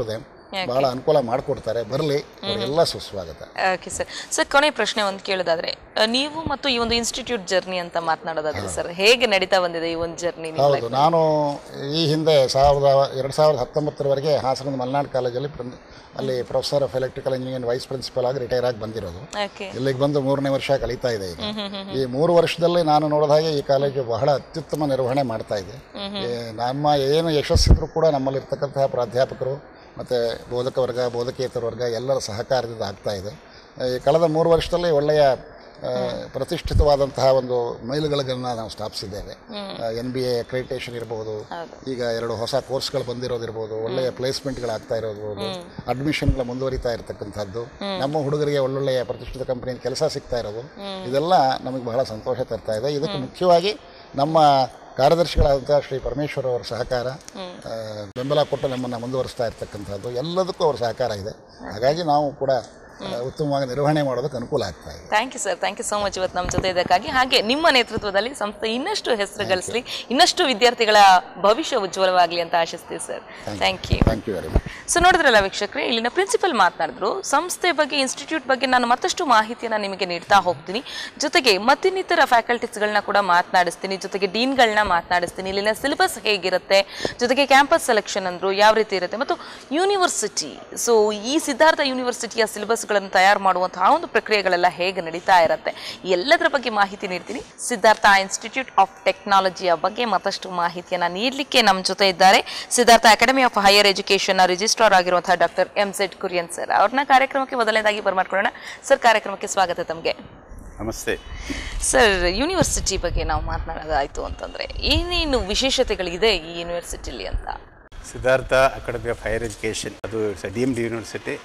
ಬಹಳ ಅನುಕೂಲ ಮಾಡಿಕೊಡ್ತಾರೆ ಬರಲಿ ಅವರೆಲ್ಲ ಸುಸ್ವಾಗತ ಓಕೆ ಸರ್ ಸರ್ ಕೊನೆ ಪ್ರಶ್ನೆ ಒಂದು ಕೇಳೋದಾದ್ರೆ ಆ, ನೀವು ಮತ್ತು ಈ ಒಂದು ಇನ್ಸ್ಟಿಟ್ಯೂಟ್ ಜರ್ನಿ ಅಂತ ಮಾತನಾಡೋದಾದ್ರೆ ಸರ್ ಹೇಗೆ ನಡೀತಾ ಬಂದಿದೆ ಈ ಒಂದು ಜರ್ನಿ ಹೌದು ನಾನು ಈ ಹಿಂದೆ ಸಾವಿರದ ಎರಡು ಸಾವಿರದ ಹತ್ತೊಂಬತ್ತರವರೆಗೆ ಹಾಸನದ ಮಲೆನಾಡು ಕಾಲೇಜಲ್ಲಿ ಪ್ರಿನ್- ಅಲ್ಲಿ professor of electrical engineering vice principal ಆಗಿ ರಿಟೈರ್ ಆಗಿ ಬಂದಿರೋದು ಓಕೆ ಇಲ್ಲಿಗೆ ಬಂದು ಮೂರನೇ ವರ್ಷ ಕಳೀತಾ ಇದೆ ಈಗ ಈ ಮೂರು ವರ್ಷದಲ್ಲಿ ನಾನು ನೋಡಿದ ಹಾಗೆ ಈ ಕಾಲೇಜು ಬಹಳ ಅತ್ಯುತ್ತಮ ನಿರ್ವಹಣೆ ಮಾಡ್ತಾ ಇದೆ ಏ, ನಮ್ಮ ಏನು ಯಶಸ್ಸಿದ್ರು ಕೂಡ ನಮ್ಮಲ್ಲಿರ್ತಕ್ಕಂತಹ ಪ್ರಾಧ್ಯಾಪಕರು ಮತ್ತು ಬೋಧಕ ವರ್ಗ ಬೋಧಕೇತರ ವರ್ಗ ಎಲ್ಲರ ಸಹಕಾರದಿಂದ ಆಗ್ತಾ ಇದೆ ಈ ಕಳೆದ ಮೂರು ವರ್ಷದಲ್ಲಿ ಒಳ್ಳೆಯ ಆ, ಪ್ರತಿಷ್ಠಿತವಾದಂತಹ ಒಂದು ಮೈಲುಗಲ್ಲನ್ನು ನಾವು ಸ್ಥಾಪಿಸಿದ್ದೇವೆ ಎನ್ ಬಿ ಎ ಅಕ್ರಿಟೇಷನ್ ಇರ್ಬೋದು ಈಗ ಎರಡು ಹೊಸ ಕೋರ್ಸ್ಗಳು ಬಂದಿರೋದಿರ್ಬೋದು ಒಳ್ಳೆಯ ಪ್ಲೇಸ್ಮೆಂಟ್ಗಳಾಗ್ತಾ ಇರೋದು ಅಡ್ಮಿಷನ್ಗಳ ಮುಂದುವರಿತಾ ಇರತಕ್ಕಂಥದ್ದು ನಮ್ಮ ಹುಡುಗರಿಗೆ ಒಳ್ಳೊಳ್ಳೆಯ ಪ್ರತಿಷ್ಠಿತ ಕಂಪನಿಯಿಂದ ಕೆಲಸ ಸಿಗ್ತಾ ಇರೋದು ಇದೆಲ್ಲ ನಮಗೆ ಬಹಳ ಸಂತೋಷ ತರ್ತಾ ಇದೆ ಇದಕ್ಕೆ ಮುಖ್ಯವಾಗಿ ನಮ್ಮ ಕಾರ್ಯದರ್ಶಿಗಳಾದಂಥ ಶ್ರೀ ಪರಮೇಶ್ವರ್ ಅವರ ಸಹಕಾರ ಆ, ಬೆಂಬಲ ಕೊಟ್ಟು ನಮ್ಮನ್ನು ಮುಂದುವರಿಸ್ತಾ ಇರ್ತಕ್ಕಂಥದ್ದು ಎಲ್ಲದಕ್ಕೂ ಅವರ ಸಹಕಾರ ಇದೆ ಹಾಗಾಗಿ ನಾವು ಕೂಡ ಆ, ಉತ್ತಮವಾಗಿ ನಿರ್ವಹಣೆ ಮಾಡೋದಕ್ಕೆ ಅನುಕೂಲ ಆಗ್ತಾ ಇದೆ thank you sir thank you so much ಇವತ್ತು ನಮ್ಮ ಜೊತೆ ಇದಕ್ಕಾಗಿ ಹಾಗೆ ನಿಮ್ಮ ನೇತೃತ್ವದಲ್ಲಿ ಸಂಸ್ಥೆ ಇನ್ನಷ್ಟು ಹೆಸರು ಗಳಿಸಲಿ ಇನ್ನಷ್ಟು ವಿದ್ಯಾರ್ಥಿಗಳ ಭವಿಷ್ಯ ಉಜ್ವಲವಾಗಲಿ ಅಂತ ಆಶಿಸ್ತೀವಿ sir thank you thank you very much so ನೋಡಿದ್ರಲ್ಲ ವೀಕ್ಷಕರೇ ಇಲ್ಲಿನ ಪ್ರಿನ್ಸಿಪಲ್ ಮಾತನಾಡಿದ್ರು ಸಂಸ್ಥೆ ಬಗ್ಗೆ ಇನ್ಸ್ಟಿಟ್ಯೂಟ್ ಬಗ್ಗೆ ನಾನು ಮತ್ತಷ್ಟು ಮಾಹಿತಿಯನ್ನು ನಿಮಗೆ ನೀಡ್ತಾ ಹೋಗ್ತೀನಿ ಜೊತೆಗೆ ಮತ್ತಿನ್ನಿತರ ಫ್ಯಾಕಲ್ಟೀಸ್ಗಳನ್ನ ಕೂಡ ಮಾತನಾಡಿಸ್ತೀನಿ ಜೊತೆಗೆ ಡೀನ್ಗಳನ್ನ ಮಾತನಾಡಿಸ್ತೀನಿ ಇಲ್ಲಿನ ಸಿಲೆಬಸ್ ಹೇಗಿರುತ್ತೆ ಜೊತೆಗೆ ಕ್ಯಾಂಪಸ್ ಸೆಲೆಕ್ಷನ್ ಅಂದ್ರು ಯಾವ ರೀತಿ ಇರುತ್ತೆ ಮತ್ತು ಯೂನಿವರ್ಸಿಟಿ ಸೊ ಈ ಸಿದ್ಧಾರ್ಥ ಯೂನಿವರ್ಸಿಟಿಯ ಸಿಲೆಬಸ್ಗಳನ್ನು ತಯಾರು ಮಾಡುವಂತಹ ಒಂದು ಪ್ರಕ್ರಿಯೆಗಳೆಲ್ಲ ಹೇಗೆ ನಡೀತಾ ಇರುತ್ತೆ ಈ ಎಲ್ಲದರ ಬಗ್ಗೆ ಮಾಹಿತಿ ನೀಡ್ತೀನಿ ಸಿದ್ಧಾರ್ಥ ಇನ್ಸ್ಟಿಟ್ಯೂಟ್ ಆಫ್ ಟೆಕ್ನಾಲಜಿಯ ಬಗ್ಗೆ ಮತ್ತಷ್ಟು ಮಾಹಿತಿಯನ್ನು ನೀಡಲಿಕ್ಕೆ ನಮ್ಮ ಜೊತೆ ಇದ್ದಾರೆ Siddhartha academy of higher education registrar ಆಗಿರುವಂತಹ doctor M Z Kurian sir ಅವ್ರನ್ನ ಕಾರ್ಯಕ್ರಮಕ್ಕೆ ಮೊದಲನೇದಾಗಿ ಬರ್ಮಾಡ್ಕೊಳ್ಳೋಣ ಸರ್ ಕಾರ್ಯಕ್ರಮಕ್ಕೆ ಸ್ವಾಗತ ತಮಗೆ ನಮಸ್ತೆ ಸರ್ ಯೂನಿವರ್ಸಿಟಿ ಬಗ್ಗೆ ನಾವು ಮಾತನಾಡೋದಾಯ್ತು ಅಂತಂದ್ರೆ ಏನೇನು ವಿಶೇಷತೆಗಳಿದೆ ಈ ಯೂನಿವರ್ಸಿಟಿಲಿ ಅಂತ Siddhartha academy of higher education ಅದು it's deemed university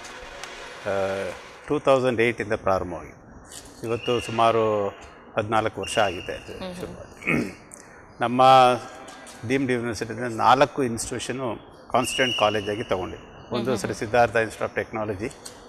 two thousand ಏಯ್ಟಿಂದ ಪ್ರಾರಂಭವಾಗಿದೆ ಇವತ್ತು ಸುಮಾರು ಹದಿನಾಲ್ಕು ವರ್ಷ ಆಗಿದೆ ಅದು ಶುರುವಾಗಿ ನಮ್ಮ ಡೀಮ್ಡ್ ಯೂನಿವರ್ಸಿಟಿಯಿಂದ ನಾಲ್ಕು ಇನ್ಸ್ಟಿಟ್ಯೂಷನು ಕಾನ್ಸ್ಟೆಂಟ್ ಕಾಲೇಜಾಗಿ ತೊಗೊಂಡಿದೆ ಒಂದು Shri Siddhartha institute of technology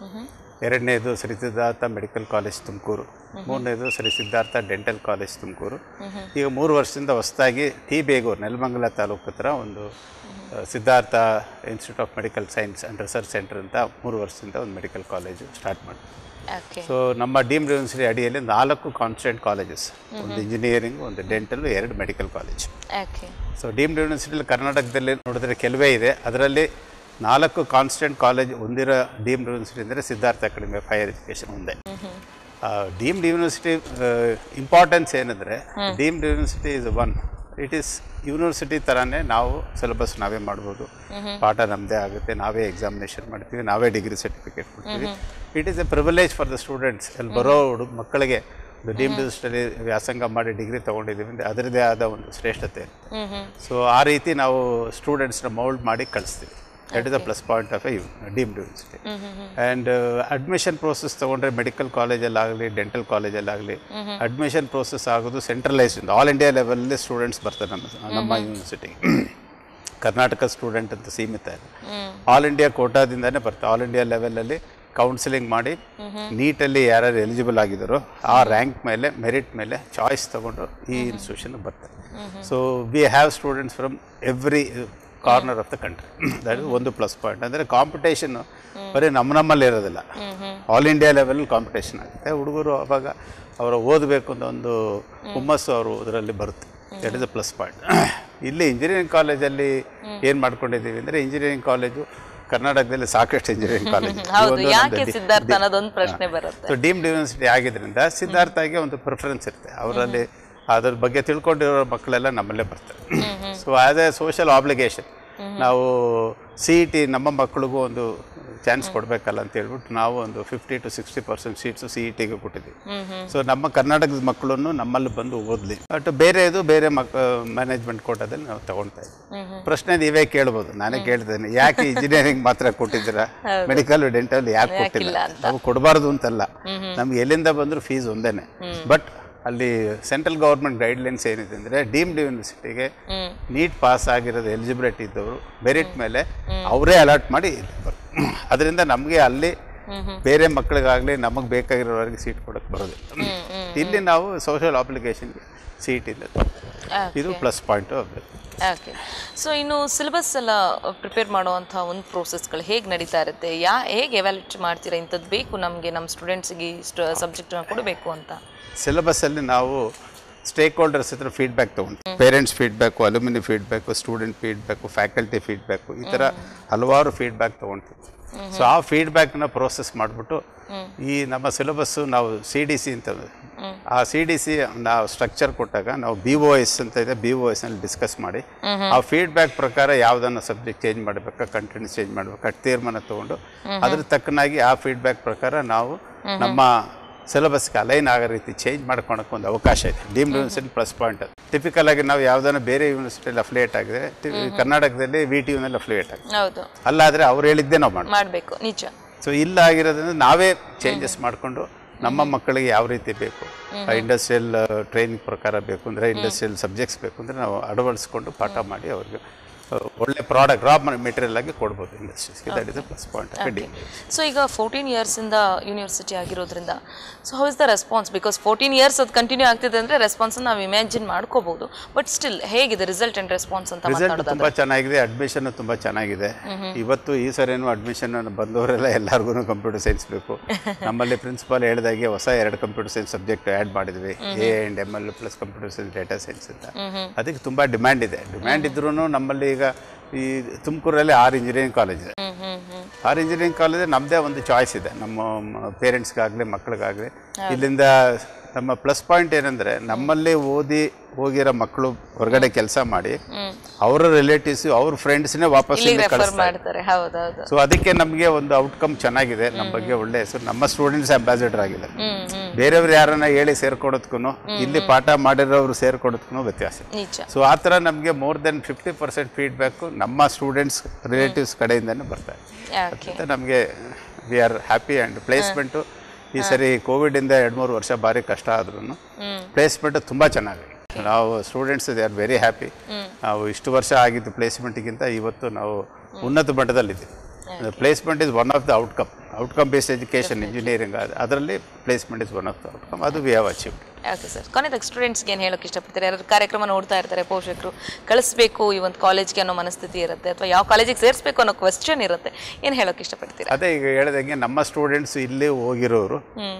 ಎರಡನೇದು ಶ್ರೀ ಸಿದ್ಧಾರ್ಥ ಮೆಡಿಕಲ್ ಕಾಲೇಜ್ ತುಮಕೂರು ಮೂರನೇದು ಶ್ರೀ ಸಿದ್ಧಾರ್ಥ ಡೆಂಟಲ್ ಕಾಲೇಜ್ ತುಮಕೂರು ಈಗ ಮೂರು ವರ್ಷದಿಂದ ಹೊಸದಾಗಿ ಟಿ ಬೇಗೂರು ನೆಲಮಂಗಲ ತಾಲೂಕು ಹತ್ರ ಒಂದು ಆ, Siddhartha institute of medical science and research centre ಅಂತ ಮೂರು ವರ್ಷದಿಂದ ಒಂದು ಮೆಡಿಕಲ್ ಕಾಲೇಜು ಸ್ಟಾರ್ಟ್ ಮಾಡಿದ್ವಿ ಓಕೆ ಸೊ ನಮ್ಮ ಡೀಮ್ಡ್ ಯೂನಿವರ್ಸಿಟಿ ಅಡಿಯಲ್ಲಿ ನಾಲ್ಕು ಕಾನ್ಸ್ಟೆಂಟ್ ಕಾಲೇಜಸ್ ಒಂದು ಇಂಜಿನಿಯರಿಂಗ್ ಒಂದು ಡೆಂಟಲ್ ಎರಡು medical college okay so deemed ಯೂನಿವರ್ಸಿಟಿಲಿ ಕರ್ನಾಟಕದಲ್ಲಿ ನೋಡಿದ್ರೆ ಕೆಲವೇ ಇದೆ ಅದರಲ್ಲಿ ನಾಲ್ಕು ಕಾನ್ಸ್ಟೆಂಟ್ ಕಾಲೇಜ್ ಹೊಂದಿರೋ ಡೀಮ್ಡ್ ಯೂನಿವರ್ಸಿಟಿ ಅಂದರೆ Siddhartha academy of higher education ಒಂದೇ ಡೀಮ್ಡ್ ಯೂನಿವರ್ಸಿಟಿ ಇಂಪಾರ್ಟೆನ್ಸ್ ಏನಂದರೆ deemed university is one it is university ಥರನೇ ನಾವು ಸಿಲೆಬಸ್ ನಾವೇ ಮಾಡ್ಬೋದು ಪಾಠ ನಮ್ಮದೇ ಆಗುತ್ತೆ ನಾವೇ ಎಕ್ಸಾಮಿನೇಷನ್ ಮಾಡ್ತೀವಿ ನಾವೇ ಡಿಗ್ರಿ ಸರ್ಟಿಫಿಕೇಟ್ ಕೊಡ್ತೀವಿ it is a privilege for the students ಅಲ್ಲಿ ಬರೋ ಹುಡುಗ ಮಕ್ಕಳಿಗೆ ಒಂದು ಡೀಮ್ಡ್ ಯೂನಿವರ್ಸಿಟಿ ವ್ಯಾಸಂಗ ಮಾಡಿ ಡಿಗ್ರಿ ತೊಗೊಂಡಿದ್ದೀವಿ ಅಂದರೆ ಅದರದ್ದೇ ಆದ ಒಂದು ಶ್ರೇಷ್ಠತೆ ಇರುತ್ತೆ ಸೊ ಆ ರೀತಿ ನಾವು ಸ್ಟೂಡೆಂಟ್ಸ್ನ ಮೌಲ್ಡ್ ಮಾಡಿ ಕಳಿಸ್ತೀವಿ that is the plus point of A deemed university and admission process ತೊಗೊಂಡ್ರೆ ಮೆಡಿಕಲ್ ಕಾಲೇಜಲ್ಲಾಗಲಿ ಡೆಂಟಲ್ ಕಾಲೇಜಲ್ಲಾಗಲಿ ಅಡ್ಮಿಷನ್ ಪ್ರೋಸೆಸ್ ಆಗೋದು ಸೆಂಟ್ರಲೈಸ್ಡ್ ಆಲ್ ಇಂಡಿಯಾ ಲೆವೆಲಲ್ಲಿ ಸ್ಟೂಡೆಂಟ್ಸ್ ಬರ್ತಾರೆ ನಮ್ಮ ನಮ್ಮ ಯೂನಿವರ್ಸಿಟಿಗೆ ಕರ್ನಾಟಕ ಸ್ಟೂಡೆಂಟ್ ಅಂತ ಸೀಮಿತ ಇದೆ ಆಲ್ ಇಂಡಿಯಾ ಕೋಟಾದಿಂದನೇ ಬರ್ತಾರೆ ಆಲ್ ಇಂಡಿಯಾ ಲೆವೆಲಲ್ಲಿ ಕೌನ್ಸಿಲಿಂಗ್ ಮಾಡಿ ನೀಟಲ್ಲಿ ಯಾರ್ಯಾರು ಎಲಿಜಿಬಲ್ ಆಗಿದ್ದಾರೋ ಆ ರ್ಯಾಂಕ್ ಮೇಲೆ ಮೆರಿಟ್ ಮೇಲೆ ಚಾಯ್ಸ್ ತಗೊಂಡು ಈ ಇನ್ಸ್ಟಿಟ್ಯೂಷನ್ಗೆ ಬರ್ತಾರೆ so we have students from every corner of the country that is ಒಂದು ಪ್ಲಸ್ ಪಾಯಿಂಟ್ ಅಂದರೆ ಕಾಂಪಿಟೇಷನ್ ಬರೀ ನಮ್ಮ ನಮ್ಮಲ್ಲಿ ಇರೋದಿಲ್ಲ ಆಲ್ ಇಂಡಿಯಾ ಲೆವೆಲ್ ಕಾಂಪಿಟೇಷನ್ ಆಗುತ್ತೆ ಹುಡುಗರು ಅವಾಗ ಅವರು ಓದಬೇಕು ಅಂತ ಒಂದು ಹುಮ್ಮಸ್ಸು ಅವರು ಇದರಲ್ಲಿ ಬರುತ್ತೆ that is a plus point ಇಲ್ಲಿ ಇಂಜಿನಿಯರಿಂಗ್ ಕಾಲೇಜಲ್ಲಿ ಏನು ಮಾಡ್ಕೊಂಡಿದ್ದೀವಿ ಅಂದರೆ ಇಂಜಿನಿಯರಿಂಗ್ ಕಾಲೇಜು ಕರ್ನಾಟಕದಲ್ಲಿ ಸಾಕಷ್ಟು ಇಂಜಿನಿಯರಿಂಗ್ ಕಾಲೇಜ್ ಹೌದು ಯಾಕೆ ಸಿದ್ಧಾರ್ಥ ಅನ್ನೋದೊಂದು ಪ್ರಶ್ನೆ ಬರುತ್ತೆ ಸೊ ಡೀಮ್ಡ್ ಯೂನಿವರ್ಸಿಟಿ ಆಗಿದ್ದರಿಂದ ಸಿದ್ಧಾರ್ಥಗೆ ಒಂದು ಪ್ರಿಫರೆನ್ಸ್ ಇರುತ್ತೆ ಅವರಲ್ಲಿ ಅದ್ರ ಬಗ್ಗೆ ತಿಳ್ಕೊಂಡಿರೋ ಮಕ್ಕಳೆಲ್ಲ ನಮ್ಮಲ್ಲೇ ಬರ್ತಾರೆ so as a social obligation ನಾವು ಸಿ ಇ ಟಿ ನಮ್ಮ ಮಕ್ಕಳಿಗೂ ಒಂದು ಚಾನ್ಸ್ ಕೊಡಬೇಕಲ್ಲ ಅಂತ ಹೇಳ್ಬಿಟ್ಟು ನಾವು ಒಂದು fifty to sixty percent seats C E ಟಿಗೆ ಕೊಟ್ಟಿದ್ದೀವಿ ಸೊ ನಮ್ಮ ಕರ್ನಾಟಕದ ಮಕ್ಕಳನ್ನು ನಮ್ಮಲ್ಲಿ ಬಂದು ಓದಲಿ ಬಟ್ ಬೇರೆದು ಬೇರೆ ಮಕ್ ಮ್ಯಾನೇಜ್ಮೆಂಟ್ ಕೋಟದಲ್ಲಿ ನಾವು ತಗೊಳ್ತಾ ಇದ್ದೀವಿ ಪ್ರಶ್ನೆ ನೀವೇ ಕೇಳ್ಬೋದು ನಾನೇ ಕೇಳ್ತೇನೆ ಯಾಕೆ ಇಂಜಿನಿಯರಿಂಗ್ ಮಾತ್ರ ಕೊಟ್ಟಿದ್ದೀರಾ ಮೆಡಿಕಲ್ ಡೆಂಟಲ್ ಯಾಕೆ ಕೊಟ್ಟಿಲ್ಲ ನಾವು ಕೊಡಬಾರ್ದು ಅಂತಲ್ಲ ನಮ್ಗೆ ಎಲ್ಲಿಂದ ಬಂದರೂ ಫೀಸ್ ಒಂದೇನೆ ಬಟ್ ಅಲ್ಲಿ ಸೆಂಟ್ರಲ್ ಗೌರ್ಮೆಂಟ್ ಗೈಡ್ಲೈನ್ಸ್ ಏನಿದೆ ಅಂದರೆ ಡೀಮ್ಡ್ ಯೂನಿವರ್ಸಿಟಿಗೆ ನೀಟ್ ಪಾಸ್ ಆಗಿರೋದು ಎಲಿಜಿಬಿಲಿಟಿ ಇದ್ದವರು ಮೆರಿಟ್ ಮೇಲೆ ಅವರೇ ಅಲಾಟ್ ಮಾಡಿ ಅದರಿಂದ ನಮಗೆ ಅಲ್ಲಿ ಬೇರೆ ಮಕ್ಕಳಿಗಾಗಲಿ ನಮಗೆ ಬೇಕಾಗಿರೋರಿಗೆ ಸೀಟ್ ಕೊಡೋಕ್ಕೆ ಬರೋದಿಲ್ಲ ಇಲ್ಲಿ ನಾವು ಸೋಷಿಯಲ್ ಅಪ್ಲಿಕೇಶನ್ಗೆ ಸೀಟ್ ಇಲ್ಲ ಇದು ಪ್ಲಸ್ ಪಾಯಿಂಟು ಓಕೆ ಸೊ ಇನ್ನು ಸಿಲೆಬಸ್ ಎಲ್ಲ ಪ್ರಿಪೇರ್ ಮಾಡುವಂಥ ಒಂದು ಪ್ರೋಸೆಸ್ಗಳು ಹೇಗೆ ನಡೀತಾ ಇರುತ್ತೆ ಯಾ ಹೇಗೆ ಎವ್ಯಾಲ್ಯೂಟ್ ಮಾಡ್ತೀರಾ ಇಂಥದ್ದು ಬೇಕು ನಮಗೆ ನಮ್ಮ ಸ್ಟೂಡೆಂಟ್ಸಿಗೆ ಇಷ್ಟು ಸಬ್ಜೆಕ್ಟ್ನ ಕೊಡಬೇಕು ಅಂತ ಸಿಲೆಬಸ್ಸಲ್ಲಿ ನಾವು ಸ್ಟೇಕ್ ಹೋಲ್ಡರ್ಸ್ ಹತ್ರ ಫೀಡ್ಬ್ಯಾಕ್ ತೊಗೊಂಡು parents feedback alumni feedback student feedback faculty feedback ಈ ಥರ ಹಲವಾರು ಫೀಡ್ಬ್ಯಾಕ್ ತೊಗೊಳ್ತೀವಿ ಸೊ ಆ ಫೀಡ್ಬ್ಯಾಕ್ನ ಪ್ರೋಸೆಸ್ ಮಾಡಿಬಿಟ್ಟು ಈ ನಮ್ಮ ಸಿಲೆಬಸ್ಸು ನಾವು ಸಿ ಡಿ ಸಿ ಅಂತ ಆ ಸಿ ಡಿ ಸಿ ನಾವು ಸ್ಟ್ರಕ್ಚರ್ ಕೊಟ್ಟಾಗ ನಾವು ಬಿ ಒ ಎಸ್ ಅಂತ ಇದೆ ಬಿ ಒ ಎಸ್ನಲ್ಲಿ ಡಿಸ್ಕಸ್ ಮಾಡಿ ಆ ಫೀಡ್ಬ್ಯಾಕ್ ಪ್ರಕಾರ ಯಾವುದನ್ನು ಸಬ್ಜೆಕ್ಟ್ ಚೇಂಜ್ ಮಾಡಬೇಕಾ ಕಂಟೆಂಟ್ಸ್ ಚೇಂಜ್ ಮಾಡಬೇಕಾ ತೀರ್ಮಾನ ತೊಗೊಂಡು ಅದ್ರ ತಕ್ಕನಾಗಿ ಆ ಫೀಡ್ಬ್ಯಾಕ್ ಪ್ರಕಾರ ನಾವು ನಮ್ಮ ಸಿಲೆಬಸ್ಗೆ ಅಲೈನ್ ಆಗೋ ರೀತಿ ಚೇಂಜ್ ಮಾಡ್ಕೊಳಕ್ಕೆ ಒಂದು ಅವಕಾಶ ಇದೆ ಡೀಮ್ಡ್ ಯೂನಿವರ್ಸಿಟಿ ಪ್ಲಸ್ ಪಾಯಿಂಟ್ ಅದು ಟಿಪಿಕಲ್ ಆಗಿ ನಾವು ಯಾವ್ದಾನ ಬೇರೆ ಯೂನಿವರ್ಸಿಟಿಯಲ್ಲಿ ಅಫಿಲಿಯೇಟ್ ಆಗಿದೆ ಟಿ- ಕರ್ನಾಟಕದಲ್ಲಿ ವಿ ಟಿ ಯುನಲ್ಲಿ ಅಫಿಲಿಯೇಟ್ ಆಗಿದೆ ಹೌದು ಅಲ್ಲಾದರೆ ಅವ್ರು ಹೇಳಿದ್ದೇ ನಾವು ಮಾಡ್ತೀವಿ ಮಾಡಬೇಕು ನಿಜ ಸೊ ಇಲ್ಲ ಆಗಿರೋದ್ರಿಂದ ನಾವೇ ಚೇಂಜಸ್ ಮಾಡಿಕೊಂಡು ನಮ್ಮ ಮಕ್ಕಳಿಗೆ ಯಾವ ರೀತಿ ಬೇಕು ಇಂಡಸ್ಟ್ರಿಯಲ್ ಟ್ರೈನಿಂಗ್ ಪ್ರಕಾರ ಬೇಕು ಅಂದರೆ ಇಂಡಸ್ಟ್ರಿಯಲ್ ಸಬ್ಜೆಕ್ಟ್ಸ್ ಬೇಕು ಅಂದರೆ ನಾವು ಅಳವಡಿಸ್ಕೊಂಡು ಪಾಠ ಮಾಡಿ ಅವ್ರಿಗೆ ಆ, ಒಳ್ಳೆ ಪ್ರಾಡಕ್ಟ್ ರಾ ಮೆಟೀರಿಯಲ್ ಆಗಿ ಕೊಡ್ಬೋದು ಇಂಡಸ್ಟ್ರೀಸ್ಗೆ that is a plus point ಡಿ ಸೊ ಈಗ ಫೋರ್ಟೀನ್ ಇಯರ್ಸಿಂದ ಯೂನಿವರ್ಸಿಟಿ ಆಗಿರೋದ್ರಿಂದ so how is the response because fourteen years ಅದು ಕಂಟಿನ್ಯೂ ಆಗ್ತಿದೆ ಅಂದರೆ ರೆಸ್ಪಾನ್ಸ್ ನಾವು ಇಮ್ಯಾಜಿನ್ ಮಾಡ್ಕೋಬಹುದು ಬಟ್ ಸ್ಟಿಲ್ ಹೇಗಿದೆ ರಿಸಲ್ಟ್ ಅಂಡ್ ರೆಸ್ಪಾನ್ಸ್ ಅಂತ ರಿಸಲ್ಟ್ ಮಾತಾಡೋದಾದ್ರೆ ತುಂಬ ಚೆನ್ನಾಗಿದೆ ಅಡ್ಮಿಷನ್ ತುಂಬ ಚೆನ್ನಾಗಿದೆ ಇವತ್ತು ಈ ಸರಿನೂ ಅಡ್ಮಿಷನ್ ಬಂದವರೆಲ್ಲ ಎಲ್ಲರಿಗೂ ಕಂಪ್ಯೂಟರ್ ಸೈನ್ಸ್ ಬೇಕು ನಮ್ಮಲ್ಲಿ ಪ್ರಿನ್ಸಿಪಾಲ್ ಹೇಳಿದಾಗೆ ಹೊಸ ಎರಡು ಕಂಪ್ಯೂಟರ್ ಸೈನ್ಸ್ ಸಬ್ಜೆಕ್ಟ್ ಆ್ಯಡ್ ಮಾಡಿದ್ವಿ A and M L plus computer science data science ಅಂತ ಅದಕ್ಕೆ ತುಂಬ ಡಿಮ್ಯಾಂಡ್ ಇದೆ ಡಿಮ್ಯಾಂಡ್ ಇದ್ರೂ ನಮ್ಮಲ್ಲಿ ಈಗ ಈ ತುಮಕೂರಲ್ಲಿ ಆರು ಇಂಜಿನಿಯರಿಂಗ್ ಕಾಲೇಜ್ ಇದೆ ಆರ್ ಇಂಜಿನಿಯರಿಂಗ್ ಕಾಲೇಜ್ ನಮ್ಮದೇ ಒಂದು ಚಾಯ್ಸ್ ಇದೆ ನಮ್ಮ ಪೇರೆಂಟ್ಸ್ಗಾಗಲಿ ಮಕ್ಕಳಿಗಾಗಲಿ ಇಲ್ಲಿಂದ ನಮ್ಮ ಪ್ಲಸ್ ಪಾಯಿಂಟ್ ಏನಂದರೆ ನಮ್ಮಲ್ಲಿ ಓದಿ ಹೋಗಿರೋ ಮಕ್ಕಳು ಹೊರಗಡೆ ಕೆಲಸ ಮಾಡಿ ಅವರ ರಿಲೇಟಿವ್ಸ್ ಅವ್ರ ಫ್ರೆಂಡ್ಸ್ನೇ ವಾಪಸ್ ಇಲ್ಲಿಗೆ ಇಲ್ಲಿ ರೆಫರ್ ಕಳಿಸ್ತಾರೆ ಮಾಡ್ತಾರೆ ಹೌದೌದು ಸೊ ಅದಕ್ಕೆ ನಮಗೆ ಒಂದು ಔಟ್ಕಮ್ ಚೆನ್ನಾಗಿದೆ ನಮ್ಮ ಬಗ್ಗೆ ಒಳ್ಳೆ ಹೆಸರು ನಮ್ಮ ಸ್ಟೂಡೆಂಟ್ಸ್ ಅಂಬಾಸಿಡರ್ ಆಗಿದ್ದಾರೆ ಬೇರೆಯವ್ರು ಯಾರನ್ನ ಹೇಳಿ ಸೇರ್ಕೊಡೋದ್ಕೂ ಇಲ್ಲಿ ಪಾಠ ಮಾಡಿರೋರು ಸೇರ್ಕೊಡೋದ್ಕೂ ವ್ಯತ್ಯಾಸ ನಿಜ ಸೊ ಆ ಥರ ನಮಗೆ more than fifty percent feedback ನಮ್ಮ ಸ್ಟೂಡೆಂಟ್ಸ್ ರಿಲೇಟಿವ್ಸ್ ಕಡೆಯಿಂದನೇ ಬರ್ತಾ ಇದೆ ಓಕೆ ಅಂತ ನಮಗೆ we are happy and placement ಈ ಸರಿ ಕೋವಿಡಿಂದ ಎರಡು ಮೂರು ವರ್ಷ ಭಾರಿ ಕಷ್ಟ ಆದ್ರೂ ಪ್ಲೇಸ್ಮೆಂಟ್ ತುಂಬ ಚೆನ್ನಾಗಿದೆ ನಾವು students they are very happy ನಾವು ಇಷ್ಟು ವರ್ಷ ಆಗಿದ್ದು ಪ್ಲೇಸ್ಮೆಂಟಿಗಿಂತ ಇವತ್ತು ನಾವು ಉನ್ನತ ಮಟ್ಟದಲ್ಲಿದ್ದೀವಿ placement is one of the outcome outcome based education engineering ಅದರಲ್ಲಿ placement is one of the outcome ಅದು we have achieved okay sir ಕೊನೆದಾಗ ಸ್ಟೂಡೆಂಟ್ಸ್ಗೆ ಏನು ಹೇಳೋಕೆ ಇಷ್ಟಪಡ್ತಾರೆ ಯಾರು ಕಾರ್ಯಕ್ರಮ ನೋಡ್ತಾ ಇರ್ತಾರೆ ಪೋಷಕರು ಕಳಿಸ್ಬೇಕು ಈ ಒಂದು ಕಾಲೇಜ್ಗೆ ಅನ್ನೋ ಮನಸ್ಥಿತಿ ಇರುತ್ತೆ ಅಥವಾ ಯಾವ ಕಾಲೇಜಿಗೆ ಸೇರಿಸ್ಬೇಕು ಅನ್ನೋ ಕ್ವಶನ್ ಇರುತ್ತೆ ಏನು ಹೇಳೋಕೆ ಇಷ್ಟಪಡ್ತೀರಾ ಅದೇ ಈಗ ಹೇಳಿದಂಗೆ ನಮ್ಮ ಸ್ಟೂಡೆಂಟ್ಸ್ ಇಲ್ಲಿ ಹೋಗಿರೋರು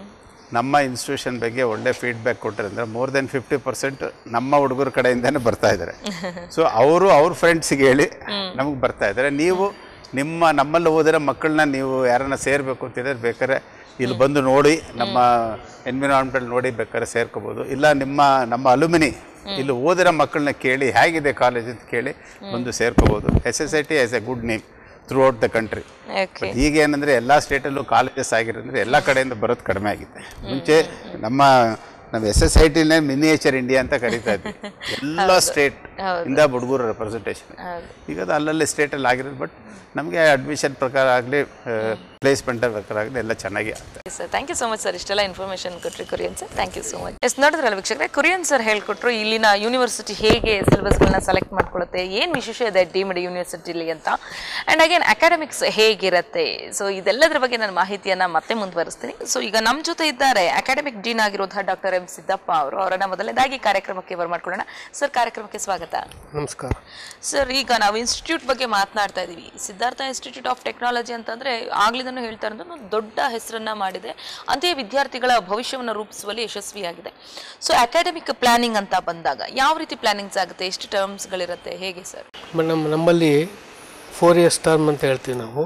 ನಮ್ಮ ಇನ್ಸ್ಟಿಟ್ಯೂಷನ್ ಬಗ್ಗೆ ಒಳ್ಳೆ ಫೀಡ್ಬ್ಯಾಕ್ ಕೊಟ್ಟರೆ ಮೋರ್ ದೆನ್ ಫಿಫ್ಟಿ ಪರ್ಸೆಂಟ್ ನಮ್ಮ ಹುಡುಗರ ಕಡೆಯಿಂದನೇ ಬರ್ತಾ ಇದ್ದಾರೆ ಸೊ ಅವರು ಅವ್ರ ಫ್ರೆಂಡ್ಸಿಗೆ ಹೇಳಿ ನಮಗೆ ಬರ್ತಾ ಇದ್ದಾರೆ ನೀವು ನಿಮ್ಮ ನಮ್ಮಲ್ಲಿ ಓದಿರೋ ಮಕ್ಕಳನ್ನ ನೀವು ಯಾರನ್ನ ಸೇರಬೇಕು ಅಂತಿದ್ರೆ ಬೇಕಾದ್ರೆ ಇಲ್ಲಿ ಬಂದು ನೋಡಿ ನಮ್ಮ ಎನ್ವಿರಾನ್ಮೆಂಟಲ್ಲಿ ನೋಡಿ ಬೇಕಾದ್ರೆ ಸೇರ್ಕೋಬೋದು ಇಲ್ಲ ನಿಮ್ಮ ನಮ್ಮ ಅಲುಮಿನಿ ಇಲ್ಲಿ ಓದಿರೋ ಮಕ್ಕಳನ್ನ ಕೇಳಿ ಹೇಗಿದೆ ಕಾಲೇಜ್ ಅಂತ ಕೇಳಿ ಬಂದು ಸೇರ್ಕೋಬೋದು S S I T as a good name throughout the country okay ಈಗ ಏನಂದ್ರೆ ಎಲ್ಲ ಸ್ಟೇಟಲ್ಲೂ ಕಾಲೇಜಸ್ ಆಗಿರೋದ್ರೆ ಎಲ್ಲ ಕಡೆಯಿಂದ ಬರೋದು ಕಡಿಮೆ ಆಗಿದೆ ಮುಂಚೆ ನಮ್ಮ ನಮ್ಮ ಎಸ್ ಎಸ್ ಐ ಟಿನೇ ಮಿನಿಯೇಚರ್ ಇಂಡಿಯಾ ಅಂತ ಕರಿತಾ ಇದ್ವಿ ಎಲ್ಲ ಸ್ಟೇಟ್ ಇಂದ ಹುಡುಗರ ರೆಪ್ರೆಸೆಂಟೇಷನ್ ಈಗ ಅದು ಅಲ್ಲಲ್ಲಿ ಸ್ಟೇಟಲ್ಲಿ ಆಗಿರೋದು ಬಟ್ ನಮಗೆ ಅಡ್ಮಿಷನ್ ಪ್ರಕಾರ ಆಗಲಿ ಪ್ಲೇಸ್ಮೆಂಟ್ ಪ್ರಕಾರ ಆಗಲಿ ಎಲ್ಲ ಚೆನ್ನಾಗಿ ಆಗ್ತದೆ sir thank you so much sir ಇಷ್ಟೆಲ್ಲ ಇನ್ಫಾರ್ಮೇಷನ್ ಕೊಟ್ರಿ Kurian sir thank you so much yes ನೋಡಿದ್ರಲ್ಲ ವೀಕ್ಷಕರೇ ಕುರಿಯನ್ ಸರ್ ಹೇಳ್ಕೊಟ್ರು ಇಲ್ಲಿನ ಯೂನಿವರ್ಸಿಟಿ ಹೇಗೆ ಸಿಲೆಬಸ್ಗಳನ್ನ ಸೆಲೆಕ್ಟ್ ಮಾಡ್ಕೊಳ್ಳುತ್ತೆ ಏನು ವಿಶೇಷ ಇದೆ ಡಿಮ್ಡ್ ಯೂನಿವರ್ಸಿಟಿಲಿ ಅಂತ ಆ್ಯಂಡ್ ಅಗೇನ್ ಅಕಾಡೆಮಿಕ್ಸ್ ಹೇಗಿರುತ್ತೆ ಸೊ ಇದೆಲ್ಲದರ ಬಗ್ಗೆ ನಾನು ಮಾಹಿತಿಯನ್ನು ಮತ್ತೆ ಮುಂದುವರಿಸ್ತೀನಿ ಸೊ ಈಗ ನಮ್ಮ ಜೊತೆ ಇದ್ದಾರೆ ಅಕಾಡೆಮಿಕ್ ಡೀನ್ ಆಗಿರೋದ ಡಾಕ್ಟರ್ ಎಂ ಸಿದ್ದಪ್ಪ ಅವರು ಅವರನ್ನ ಮೊದಲನೇದಾಗಿ ಕಾರ್ಯಕ್ರಮಕ್ಕೆ ಬರ್ಮಾಡ್ಕೊಳ್ಳೋಣ ಸರ್ ಕಾರ್ಯಕ್ರಮಕ್ಕೆ ಸ್ವಾಗತ ನಮಸ್ಕಾರ ಸರ್ ಈಗ ನಾವು ಇನ್ಸ್ಟಿಟ್ಯೂಟ್ ಬಗ್ಗೆ ಮಾತನಾಡ್ತಾ ಇದ್ದೀವಿ ಸಿದ್ಧಾರ್ಥ ಇನ್ಸ್ಟಿಟ್ಯೂಟ್ ಆಫ್ ಟೆಕ್ನಾಲಜಿ ಅಂತಂದ್ರೆ ಆಗ್ಲಿಂದನೂ ಹೇಳ್ತಾ ಇರೋದು ಒಂದು ದೊಡ್ಡ ಹೆಸರನ್ನ ಮಾಡಿದೆ ಅಂತೆಯೇ ವಿದ್ಯಾರ್ಥಿಗಳ ಭವಿಷ್ಯವನ್ನು ರೂಪಿಸುವಲ್ಲಿ ಯಶಸ್ವಿಯಾಗಿದೆ ಸೊ ಅಕಾಡೆಮಿಕ್ ಪ್ಲಾನಿಂಗ್ ಅಂತ ಬಂದಾಗ ಯಾವ ರೀತಿ ಪ್ಲಾನಿಂಗ್ಸ್ ಆಗುತ್ತೆ ಎಷ್ಟು ಟರ್ಮ್ಸ್ಗಳಿರುತ್ತೆ ಹೇಗೆ ಸರ್ ಮೇಡಮ್ ನಮ್ಮಲ್ಲಿ ಫೋರ್ ಇಯರ್ಸ್ ಟರ್ಮ್ ಅಂತ ಹೇಳ್ತೀವಿ ನಾವು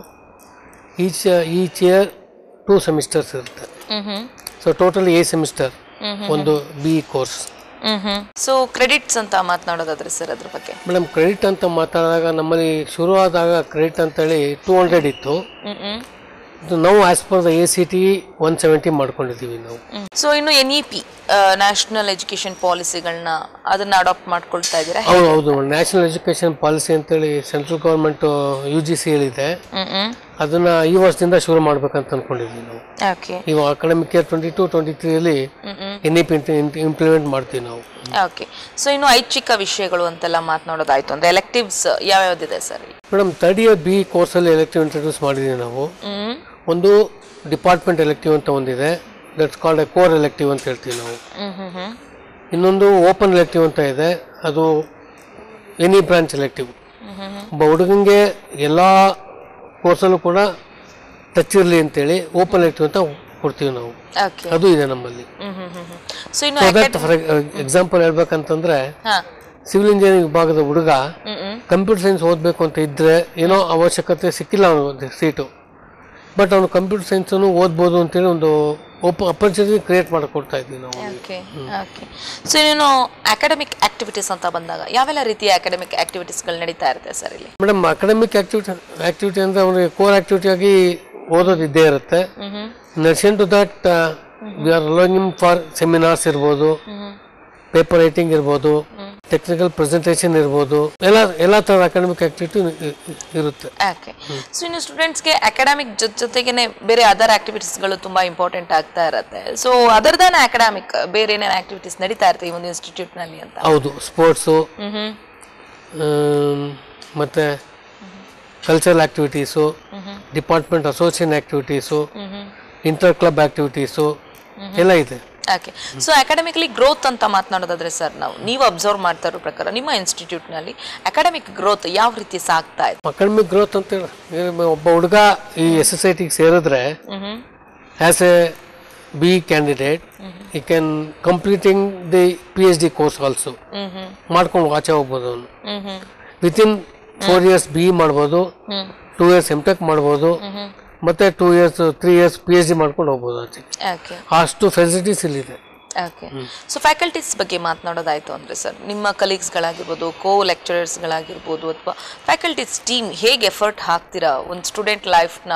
each each year two semesters ಇರುತ್ತೆ ಸೊ ಟೋಟಲ್ ಎ ಸೆಮಿಸ್ಟರ್ ಒಂದು ಬಿ ಕೋರ್ಸ್ ಸೊ ಕ್ರೆಡಿಟ್ಸ್ ಅಂತ ಮಾತನಾಡೋದಾದ್ರೆ ಸರ್ ಅದ್ರ ಬಗ್ಗೆ ಮೇಡಮ್ ಕ್ರೆಡಿಟ್ ಅಂತ ಮಾತಾಡಿದಾಗ ನಮ್ಮಲ್ಲಿ ಶುರುವಾದಾಗ ಕ್ರೆಡಿಟ್ ಅಂತೇಳಿ ಟೂ ಹಂಡ್ರೆಡ್ ಇತ್ತು ಹ್ಮ್ ಹ್ಮ್ ಇದು ನಾವು as per the A C T one seventy ಮಾಡ್ಕೊಂಡಿದ್ದೀವಿ ನಾವು ಸೊ ಇನ್ನು N E P national education ಪಾಲಿಸಿಗಳನ್ನ ಅದನ್ನ ಅಡಾಪ್ಟ್ ಮಾಡ್ಕೊಳ್ತಾ ಇದ್ದೀರಾ ಹೌದು ಹೌದು ನ್ಯಾಷನಲ್ ಎಜುಕೇಷನ್ ಪಾಲಿಸಿ ಅಂತೇಳಿ central government U G C ಹೇಳಿದೆ ಹ್ಮ್ ಹ್ಮ್ ಅದನ್ನ ಈ ವರ್ಷದಿಂದ ಶುರು ಮಾಡ್ಬೇಕಂತ ಅನ್ಕೊಂಡಿದ್ವಿ ನಾವು ಓಕೆ ನೀವು academic year twenty two twenty ತ್ರೀಯಲ್ಲಿ ಎನ್ ಇ ಪಿ ಇಂಪ್ಲಿಮೆಂಟ್ ಮಾಡ್ತೀವಿ ನಾವು ಓಕೆ ಸೊ ಇನ್ನು ಐಚ್ಛಿಕ ವಿಷಯಗಳು ಅಂತೆಲ್ಲ ಮಾತನಾಡೋದಾಯ್ತು ಅಂದ್ರೆ ಎಲೆಕ್ಟಿವ್ಸ್ ಯಾವ್ಯಾವ್ದಿದೆ sir madam third year B ಕೋರ್ಸಲ್ಲಿ ಎಲೆಕ್ಟಿವ್ ಇಂಟ್ರೊಡ್ಯೂಸ್ ಮಾಡಿದ್ದೀವಿ ನಾವು ಹ್ಮ್ ಒಂದು ಡಿಪಾರ್ಟ್ಮೆಂಟ್ ಎಲೆಕ್ಟಿವ್ ಅಂತ ಒಂದಿದೆ that's called a core elective ಅಂತ ಹೇಳ್ತೀವಿ ನಾವು ಹ್ಮ್ ಹ್ಮ್ ಹ್ಮ್ ಇನ್ನೊಂದು ಓಪನ್ ಎಲೆಕ್ಟಿವ್ ಅಂತ ಇದೆ ಅದು ಎನಿ ಬ್ರಾಂಚ್ ಎಲೆಕ್ಟಿವ್ ಒಬ್ಬ ಹುಡುಗಂಗೆ ಎಲ್ಲ ಕೋರ್ಸಲ್ಲೂ ಕೂಡ ಟಚ್ ಇರಲಿ ಅಂತೇಳಿ ಓಪನ್ ಎಲೆಕ್ಟಿವ್ ಅಂತ ಕೊಡ್ತೀವಿ ನಾವು ಓಕೆ ಅದು ಇದೆ ನಮ್ಮಲ್ಲಿ ಸೊ ಇನ್ನು ಸೊ ದಟ್ ಫಾರ್ ಎಕ್ಸಾಂಪಲ್ ಹೇಳ್ಬೇಕಂತಂದ್ರೆ ಹಾ ಸಿವಿಲ್ ಇಂಜಿನಿಯರಿಂಗ್ ವಿಭಾಗದ ಹುಡುಗ ಹ್ಮ್ ಹ್ಮ್ ಕಂಪ್ಯೂಟರ್ ಸೈನ್ಸ್ ಓದಬೇಕು ಅಂತ ಇದ್ದರೆ ಏನೋ ಅವಶ್ಯಕತೆ ಸಿಕ್ಕಿಲ್ಲ ಅವನಿಗೆ ಸೀಟು ಬಟ್ ಅವನು ಕಂಪ್ಯೂಟರ್ ಸೈನ್ಸನ್ನು ಓದ್ಬೋದು ಅಂತೇಳಿ ಒಂದು ಓಪ ಅಪರ್ಚುನಿಟಿ ಕ್ರಿಯೇಟ್ ಮಾಡಿಕೊಡ್ತಾ ಇದ್ವಿ ನಾವು ಓಕೆ ಓಕೆ ಸೊ ಇನ್ನೇನು ಅಕಾಡೆಮಿಕ್ ಆಕ್ಟಿವಿಟೀಸ್ ಅಂತ ಬಂದಾಗ ಯಾವೆಲ್ಲ ರೀತಿಯ ಅಕಾಡೆಮಿಕ್ ಆಕ್ಟಿವಿಟೀಸ್ಗಳು ನಡೀತಾ ಇರುತ್ತೆ ಸರ್ ಇಲ್ಲಿ ಮೇಡಮ್ ಅಕಾಡೆಮಿಕ್ ಆಕ್ಟಿವಿಟಿ ಆಕ್ಟಿವಿಟಿ ಅಂದರೆ ಅವನಿಗೆ ಕೋರ್ ಆಕ್ಟಿವಿಟಿ ಆಗಿ ಓದೋದು ಇದ್ದೇ ಇರುತ್ತೆ ನರ್ಷನ್ to that we are allowing for seminars ಇರ್ಬೋದು ಪೇಪರ್ ರೈಟಿಂಗ್ ಇರ್ಬೋದು ಟೆಕ್ನಿಕಲ್ ಪ್ರೆಸೆಂಟೇಷನ್ ಇರ್ಬೋದು ಎಲ್ಲ ಎಲ್ಲ ಥರದ ಅಕಾಡೆಮಿಕ್ ಆಕ್ಟಿವಿಟಿ ಇರುತ್ತೆ ಓಕೆ ಸೊ ಇನ್ನು ಸ್ಟೂಡೆಂಟ್ಸ್ಗೆ ಅಕಾಡೆಮಿಕ್ ಜೊತೆಗೇನೆ ಬೇರೆ ಅದರ್ ಆಕ್ಟಿವಿಟೀಸ್ಗಳು ತುಂಬಾ ಇಂಪಾರ್ಟೆಂಟ್ ಆಗ್ತಾ ಇರುತ್ತೆ ಸೊ ಅದರ್ ದನ್ ಅಕಾಡೆಮಿಕ್ ಬೇರೆ ಏನೇನು ಆಕ್ಟಿವಿಟೀಸ್ ನಡೀತಾ ಇರುತ್ತೆ ಈ ಒಂದು ಇನ್ಸ್ಟಿಟ್ಯೂಟ್ನಲ್ಲಿ ಅಂತ ಹೌದು ಸ್ಪೋರ್ಟ್ಸು ಹ್ಮ್ ಹ್ಮ್ ಮತ್ತು cultural activities department association activities inter club activities ಎಲ್ಲ ಇದೆ ಓಕೆ ಸೊ ಅಕಾಡೆಮಿಕಲಿ ಗ್ರೋತ್ ಅಂತ ಮಾತನಾಡೋದಾದ್ರೆ ಸರ್ ನಾವು ನೀವು ಅಬ್ಸರ್ವ್ ಮಾಡ್ತಾ ಇರೋ ಪ್ರಕಾರ ನಿಮ್ಮ ಇನ್ಸ್ಟಿಟ್ಯೂಟ್ನಲ್ಲಿ ಅಕಾಡೆಮಿಕ್ ಗ್ರೋತ್ ಯಾವ ರೀತಿ ಸಾಗ್ತಾ ಇದೆ ಅಕಾಡೆಮಿಕ್ ಗ್ರೋತ್ ಅಂತ ಹೇಳಿ ಏನು ಒಬ್ಬ ಹುಡುಗ ಈ ಎಸ್ ಎಸ್ ಐ ಟಿಗೆ ಸೇರಿದ್ರೆ as a B candidate he can completing the P H D course also ಮಾಡ್ಕೊಂಡು ಆಚೆ ಹೋಗ್ಬೋದು ಅವನು ವಿತಿನ್ ಫೋರ್ ಇಯರ್ಸ್ ಬಿ ಮಾಡ್ಬೋದು ಟೂ ಇಯರ್ಸ್ ಎಮ್ ಟೆಕ್ ಮಾಡ್ಬೋದು ಮತ್ತೆ two years three years P H D ಮಾಡ್ಕೊಂಡು ಹೋಗ್ಬೋದು ಆಚೆ ಓಕೆ ಅಷ್ಟು ಫೆಸಿಲಿಟೀಸ್ ಇಲ್ಲಿದೆ ಓಕೆ ಸೊ ಫ್ಯಾಕಲ್ಟೀಸ್ ಬಗ್ಗೆ ಮಾತನಾಡೋದಾಯ್ತು ಅಂದರೆ ಸರ್ ನಿಮ್ಮ ಕಲೀಗ್ಸ್ಗಳಾಗಿರ್ಬೋದು ಕೋ ಲೆಕ್ಚರರ್ಸ್ಗಳಾಗಿರ್ಬೋದು ಅಥವಾ ಫ್ಯಾಕಲ್ಟೀಸ್ ಟೀಮ್ ಹೇಗೆ ಎಫರ್ಟ್ ಹಾಕ್ತೀರಾ ಒಂದು ಸ್ಟೂಡೆಂಟ್ ಲೈಫ್ನ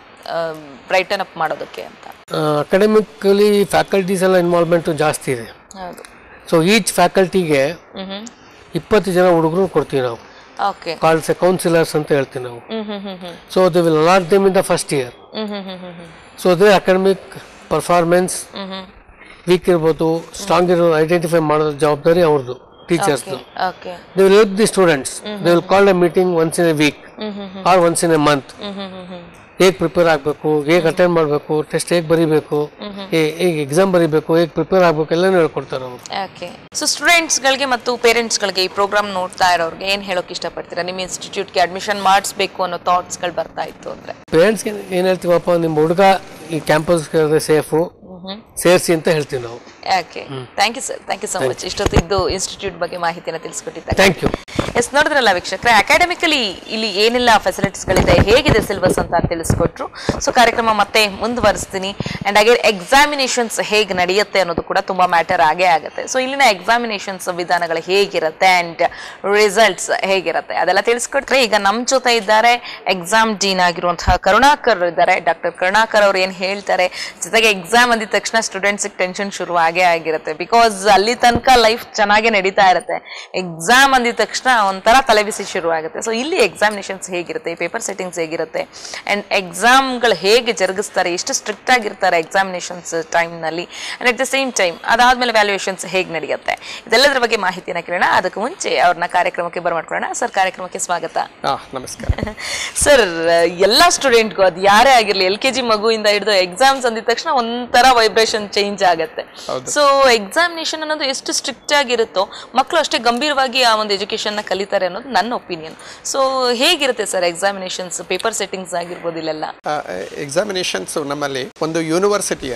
ಬ್ರೈಟನ್ ಅಪ್ ಮಾಡೋದಕ್ಕೆ ಅಂತ ಅಕಾಡೆಮಿಕಲಿ ಫ್ಯಾಕಲ್ಟೀಸ್ ಎಲ್ಲ ಇನ್ವಾಲ್ವ್ಮೆಂಟು ಜಾಸ್ತಿ ಇದೆ ಹೌದು ಸೊ ಈಚ್ ಫ್ಯಾಕಲ್ಟಿಗೆ ಹ್ಞೂ ಇಪ್ಪತ್ತು ಜನ ಹುಡುಗರು ಕೊಡ್ತೀವಿ ನಾವು ಓಕೆ ಕಾಲ್ಸ್ ಎ ಕೌನ್ಸಿಲರ್ಸ್ ಅಂತ ಹೇಳ್ತೀವಿ ನಾವು ಹ್ಞೂ ಹ್ಞೂ ಹ್ಞೂ ಹ್ಞೂ so they will allot them in the first year ಹ್ಞೂ ಹ್ಞೂ ಹ್ಞೂ ಹ್ಞೂ ಸೊ ಅದೇ ಅಕಾಡೆಮಿಕ್ ಪರ್ಫಾರ್ಮೆನ್ಸ್ ಹ್ಞೂ ವೀಕ್ ಇರ್ಬೋದು ಸ್ಟ್ರಾಂಗ್ ಇರೋ ಐಡೆಂಟಿಫೈ ಮಾಡೋ ಜವಾಬ್ದಾರಿ ಅವ್ರದ್ದು ಟೀಚರ್ಸ್ದು okay they will help the students they will call a meeting once in a week or once in a month ಹ್ಞೂ ಹ್ಞೂ ಹ್ಞೂ ಹ್ಞೂ ಹೇಗೆ ಪ್ರಿಪೇರ್ ಆಗಬೇಕು ಹೇಗೆ ಅಟೆಂಡ್ ಮಾಡಬೇಕು ಟೆಸ್ಟ್ ಹೇಗೆ ಬರೀಬೇಕು ಹೇಗೆ ಎಕ್ಸಾಮ್ ಬರೀಬೇಕು ಹೇಗೆ ಪ್ರಿಪೇರ್ ಆಗಬೇಕು ಎಲ್ಲನೂ ಹೇಳ್ಕೊಡ್ತಾರೆ ಅವರು ಓಕೆ ಸೊ ಸ್ಟೂಡೆಂಟ್ಸ್ಗಳಿಗೆ ಮತ್ತು ಪೇರೆಂಟ್ಸ್ಗಳಿಗೆ ಈ ಪ್ರೋಗ್ರಾಮ್ ನೋಡ್ತಾ ಇರೋರಿಗೆ ಏನು ಹೇಳೋಕೆ ಇಷ್ಟಪಡ್ತೀರಾ ನಿಮ್ಮ ಇನ್ಸ್ಟಿಟ್ಯೂಟ್ಗೆ ಅಡ್ಮಿಷನ್ ಮಾಡಿಸ್ಬೇಕು ಅನ್ನೋ ಥಾಟ್ಸ್ಗಳು ಬರ್ತಾ ಇತ್ತು ಅಂದರೆ ಪೇರೆಂಟ್ಸ್ಗೆ ಏನು ಹೇಳ್ತೀವಪ್ಪ ನಿಮ್ಮ ಹುಡುಗ ಈ ಕ್ಯಾಂಪಸ್ ಸೇಫು ಸೇರಿಸಿ ಅಂತ ಹೇಳ್ತೀವಿ ನಾವು okay thank you sir thank you so much ಇಷ್ಟೊತ್ತಿದ್ದು ಇನ್ಸ್ಟಿಟ್ಯೂಟ್ ಬಗ್ಗೆ ಮಾಹಿತಿನ ತಿಳಿಸ್ಕೊಟ್ಟಿದ್ದಾರೆ ಥ್ಯಾಂಕ್ ಯು ಎಸ್ ನೋಡಿದ್ರಲ್ಲ ವೀಕ್ಷಕರೇ ಅಕಾಡೆಮಿಕಲಿ ಇಲ್ಲಿ ಏನೆಲ್ಲ ಫೆಸಿಲಿಟೀಸ್ಗಳಿದೆ ಹೇಗಿದೆ ಸಿಲೆಬಸ್ ಅಂತ ತಿಳಿಸ್ಕೊಟ್ರು ಸೊ ಕಾರ್ಯಕ್ರಮ ಮತ್ತೆ ಮುಂದುವರಿಸ್ತೀನಿ ಆ್ಯಂಡ್ ಹಾಗೆ ಎಕ್ಸಾಮಿನೇಷನ್ಸ್ ಹೇಗೆ ನಡೆಯುತ್ತೆ ಅನ್ನೋದು ಕೂಡ ತುಂಬ ಮ್ಯಾಟರ್ ಆಗೇ ಆಗುತ್ತೆ ಸೊ ಇಲ್ಲಿನ ಎಕ್ಸಾಮಿನೇಷನ್ಸ್ ವಿಧಾನಗಳು ಹೇಗಿರುತ್ತೆ ಆ್ಯಂಡ್ ರಿಸಲ್ಟ್ಸ್ ಹೇಗಿರುತ್ತೆ ಅದೆಲ್ಲ ತಿಳಿಸ್ಕೊಟ್ರೆ ಈಗ ನಮ್ಮ ಜೊತೆ ಇದ್ದಾರೆ ಎಕ್ಸಾಮ್ ಡೀನ್ ಆಗಿರುವಂತಹ ಕರುಣಾಕರ್ ಇದ್ದಾರೆ ಡಾಕ್ಟರ್ ಕರುಣಾಕರ್ ಅವ್ರು ಏನು ಹೇಳ್ತಾರೆ ಜೊತೆಗೆ ಎಕ್ಸಾಮ್ ಅಂದಿದ ತಕ್ಷಣ ಸ್ಟೂಡೆಂಟ್ಸಿಗೆ ಟೆನ್ಷನ್ ಶುರು ಆಗೇ ಆಗಿರುತ್ತೆ ಬಿಕಾಸ್ ಅಲ್ಲಿ ತನಕ ಲೈಫ್ ಚೆನ್ನಾಗೇ ನಡೀತಾ ಇರುತ್ತೆ ಎಕ್ಸಾಮ್ ಅಂದಿದ ತಕ್ಷಣ ಒಂಥರ ತಲೆಬಿಸಿ ಶುರು ಆಗುತ್ತೆ ಸೊ ಇಲ್ಲಿ ಎಕ್ಸಾಮಿನೇಷನ್ಸ್ ಹೇಗಿರುತ್ತೆ ಪೇಪರ್ ಸೆಟ್ಟಿಂಗ್ಸ್ ಹೇಗಿರುತ್ತೆ ಆ್ಯಂಡ್ ಎಕ್ಸಾಮ್ಗಳು ಹೇಗೆ ಜರುಗಿಸ್ತಾರೆ ಎಷ್ಟು ಸ್ಟ್ರಿಕ್ಟ್ ಆಗಿರ್ತಾರೆ ಎಕ್ಸಾಮಿನೇಷನ್ಸ್ ಟೈಮ್ನಲ್ಲಿ and at the same time ಅದಾದಮೇಲೆ ವ್ಯಾಲ್ಯೂಯೇಷನ್ಸ್ ಹೇಗೆ ನಡೆಯುತ್ತೆ ಇದೆಲ್ಲದರ ಬಗ್ಗೆ ಮಾಹಿತಿನ ಕೇಳೋಣ ಅದಕ್ಕೆ ಮುಂಚೆ ಅವ್ರನ್ನ ಕಾರ್ಯಕ್ರಮಕ್ಕೆ ಬರಮಾಡ್ಕೊಳ್ಳೋಣ ಸರ್ ಕಾರ್ಯಕ್ರಮಕ್ಕೆ ಸ್ವಾಗತ ಹಾಂ ನಮಸ್ಕಾರ ಸರ್ ಎಲ್ಲ ಸ್ಟೂಡೆಂಟ್ಗೂ ಅದು ಯಾರೇ ಆಗಿರಲಿ ಎಲ್ ಕೆ ಜಿ ಮಗುವಿಂದ ಹಿಡಿದು ಎಕ್ಸಾಮ್ಸ್ ಅಂದಿದ ತಕ್ಷಣ ಒಂಥರ ವೈಬ್ರೇಷನ್ ಚೇಂಜ್ ಆಗುತ್ತೆ ಸೊ ಎಕ್ಸಾಮಿನೇಷನ್ ಅನ್ನೋದು ಎಷ್ಟು ಸ್ಟ್ರಿಕ್ಟ್ ಆಗಿರುತ್ತೋ ಮಕ್ಕಳು ಅಷ್ಟೇ ಗಂಭೀರವಾಗಿ ಆ ಒಂದು ಎಜುಕೇಷನ್ನ ಕಲಿತಾರೆ ಅನ್ನೋದು ನನ್ನ ಒಪಿನಿಯನ್ ಸೊ ಹೇಗಿರುತ್ತೆ ಸರ್ ಎಕ್ಸಾಮಿನೇಷನ್ಸ್ ಪೇಪರ್ ಸೆಟ್ಟಿಂಗ್ಸ್ ಆಗಿರ್ಬೋದು ಇಲ್ಲೆಲ್ಲ ಎಕ್ಸಾಮಿನೇಷನ್ಸು ನಮ್ಮಲ್ಲಿ ಒಂದು ಯೂನಿವರ್ಸಿಟಿಯ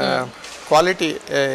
ಕ್ವಾಲಿಟಿ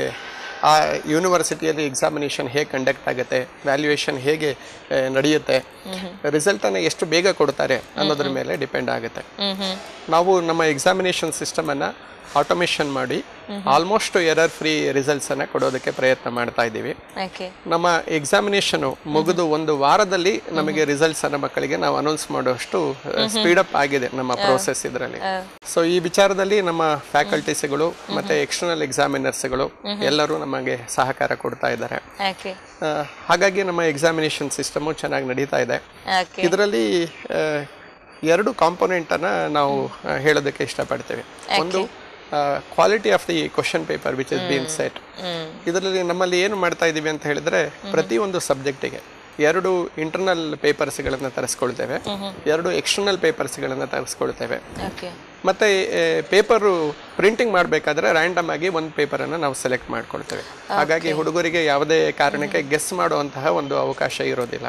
ಆ ಯೂನಿವರ್ಸಿಟಿಯಲ್ಲಿ ಎಕ್ಸಾಮಿನೇಷನ್ ಹೇಗೆ ಕಂಡಕ್ಟ್ ಆಗುತ್ತೆ ವ್ಯಾಲ್ಯೂಯೇಷನ್ ಹೇಗೆ ಆ, ನಡೆಯುತ್ತೆ ರಿಸಲ್ಟನ್ನು ಎಷ್ಟು ಬೇಗ ಕೊಡ್ತಾರೆ ಅನ್ನೋದ್ರ ಮೇಲೆ ಡಿಪೆಂಡ್ ಆಗುತ್ತೆ ನಾವು ನಮ್ಮ ಎಕ್ಸಾಮಿನೇಷನ್ ಸಿಸ್ಟಮನ್ನು ಆಟೋಮೇಷನ್ ಮಾಡಿ ಆಲ್ಮೋಸ್ಟ್ ಎರರ್ ಫ್ರೀ ರಿಸಲ್ಟ್ಸನ್ನು ಕೊಡೋದಕ್ಕೆ ಪ್ರಯತ್ನ ಮಾಡ್ತಾ ಇದ್ದೀವಿ ಓಕೆ ನಮ್ಮ ಎಕ್ಸಾಮಿನೇಷನು ಮುಗಿದು ಒಂದು ವಾರದಲ್ಲಿ ನಮಗೆ ರಿಸಲ್ಟ್ಸ್ ಅನ್ನ ಮಕ್ಕಳಿಗೆ ನಾವು ಅನೌನ್ಸ್ ಮಾಡುವಷ್ಟು ಸ್ಪೀಡ್ ಅಪ್ ಆಗಿದೆ ನಮ್ಮ ಪ್ರೋಸೆಸ್ ಇದರಲ್ಲಿ ಸೊ ಈ ವಿಚಾರದಲ್ಲಿ ನಮ್ಮ ಫ್ಯಾಕಲ್ಟೀಸ್ಗಳು ಮತ್ತೆ ಎಕ್ಸ್ಟರ್ನಲ್ ಎಕ್ಸಾಮಿನರ್ಸ್ಗಳು ಎಲ್ಲರೂ ನಮಗೆ ಸಹಕಾರ ಕೊಡ್ತಾ ಇದ್ದಾರೆ ಓಕೆ ಆ, ಹಾಗಾಗಿ ನಮ್ಮ ಎಕ್ಸಾಮಿನೇಷನ್ ಸಿಸ್ಟಮು ಚೆನ್ನಾಗಿ ನಡೀತಾ ಇದೆ ಓಕೆ ಇದರಲ್ಲಿ ಆ, ಎರಡು ಕಾಂಪೊನೆಂಟನ್ನು ನಾವು ಆ, ಹೇಳೋದಕ್ಕೆ ಇಷ್ಟಪಡ್ತೇವೆ ಒಂದು quality of the question paper which is been set ಇದರಲ್ಲಿ ನಮ್ಮಲ್ಲಿ ಏನು ಮಾಡ್ತಾ ಇದ್ದೀವಿ ಅಂತ ಹೇಳಿದ್ರೆ ಪ್ರತಿಯೊಂದು ಸಬ್ಜೆಕ್ಟಿಗೆ ಎರಡು ಇಂಟರ್ನಲ್ ಪೇಪರ್ಸ್ಗಳನ್ನು ತರಿಸ್ಕೊಳ್ತೇವೆ ಎರಡು ಎಕ್ಸ್ಟರ್ನಲ್ ಪೇಪರ್ಸ್ಗಳನ್ನು ತರಿಸ್ಕೊಳ್ತೇವೆ ಓಕೆ ಮತ್ತು ಪೇಪರು ಪ್ರಿಂಟಿಂಗ್ ಮಾಡಬೇಕಾದ್ರೆ ರ್ಯಾಂಡಮ್ ಆಗಿ ಒಂದು ಪೇಪರನ್ನು ನಾವು ಸೆಲೆಕ್ಟ್ ಮಾಡ್ಕೊಳ್ತೇವೆ ಹಾಗಾಗಿ ಹುಡುಗರಿಗೆ ಯಾವುದೇ ಕಾರಣಕ್ಕೆ ಗೆಸ್ ಮಾಡುವಂತಹ ಒಂದು ಅವಕಾಶ ಇರೋದಿಲ್ಲ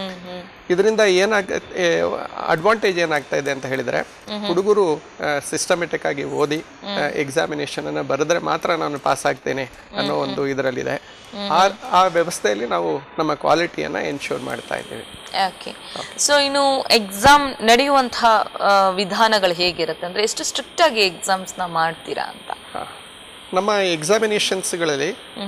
ಇದರಿಂದ ಏನಾಗುತ್ತೆ ಅಡ್ವಾಂಟೇಜ್ ಏನಾಗ್ತಾ ಇದೆ ಅಂತ ಹೇಳಿದ್ರೆ ಹುಡುಗರು ಸಿಸ್ಟಮೆಟಿಕ್ ಆಗಿ ಓದಿ ಎಕ್ಸಾಮಿನೇಷನ್ ಅನ್ನು ಬರೆದ್ರೆ ಮಾತ್ರ ನಾನು ಪಾಸ್ ಆಗ್ತೇನೆ ಅನ್ನೋ ಒಂದು ಇದರಲ್ಲಿದೆ ಆ ಆ ವ್ಯವಸ್ಥೆಯಲ್ಲಿ ನಾವು ನಮ್ಮ ಕ್ವಾಲಿಟಿಯನ್ನು ಎನ್ಶೂರ್ ಮಾಡ್ತಾ ಇದ್ದೀವಿ ಓಕೆ ಸೊ ಇನ್ನು ಎಕ್ಸಾಮ್ ನಡೆಯುವಂತಹ ಆ, ವಿಧಾನಗಳು ಹೇಗಿರುತ್ತೆ ಅಂದ್ರೆ ಎಷ್ಟು ಸ್ಟ್ರಿಕ್ಟ್ ಆಗಿ ಎಕ್ಸಾಮ್ಸ್ನ ಮಾಡ್ತೀರಾ ಅಂತ ಹಾ. ನಮ್ಮ ಎಕ್ಸಾಮಿನೇಷನ್ಸ್ಗಳಲ್ಲಿ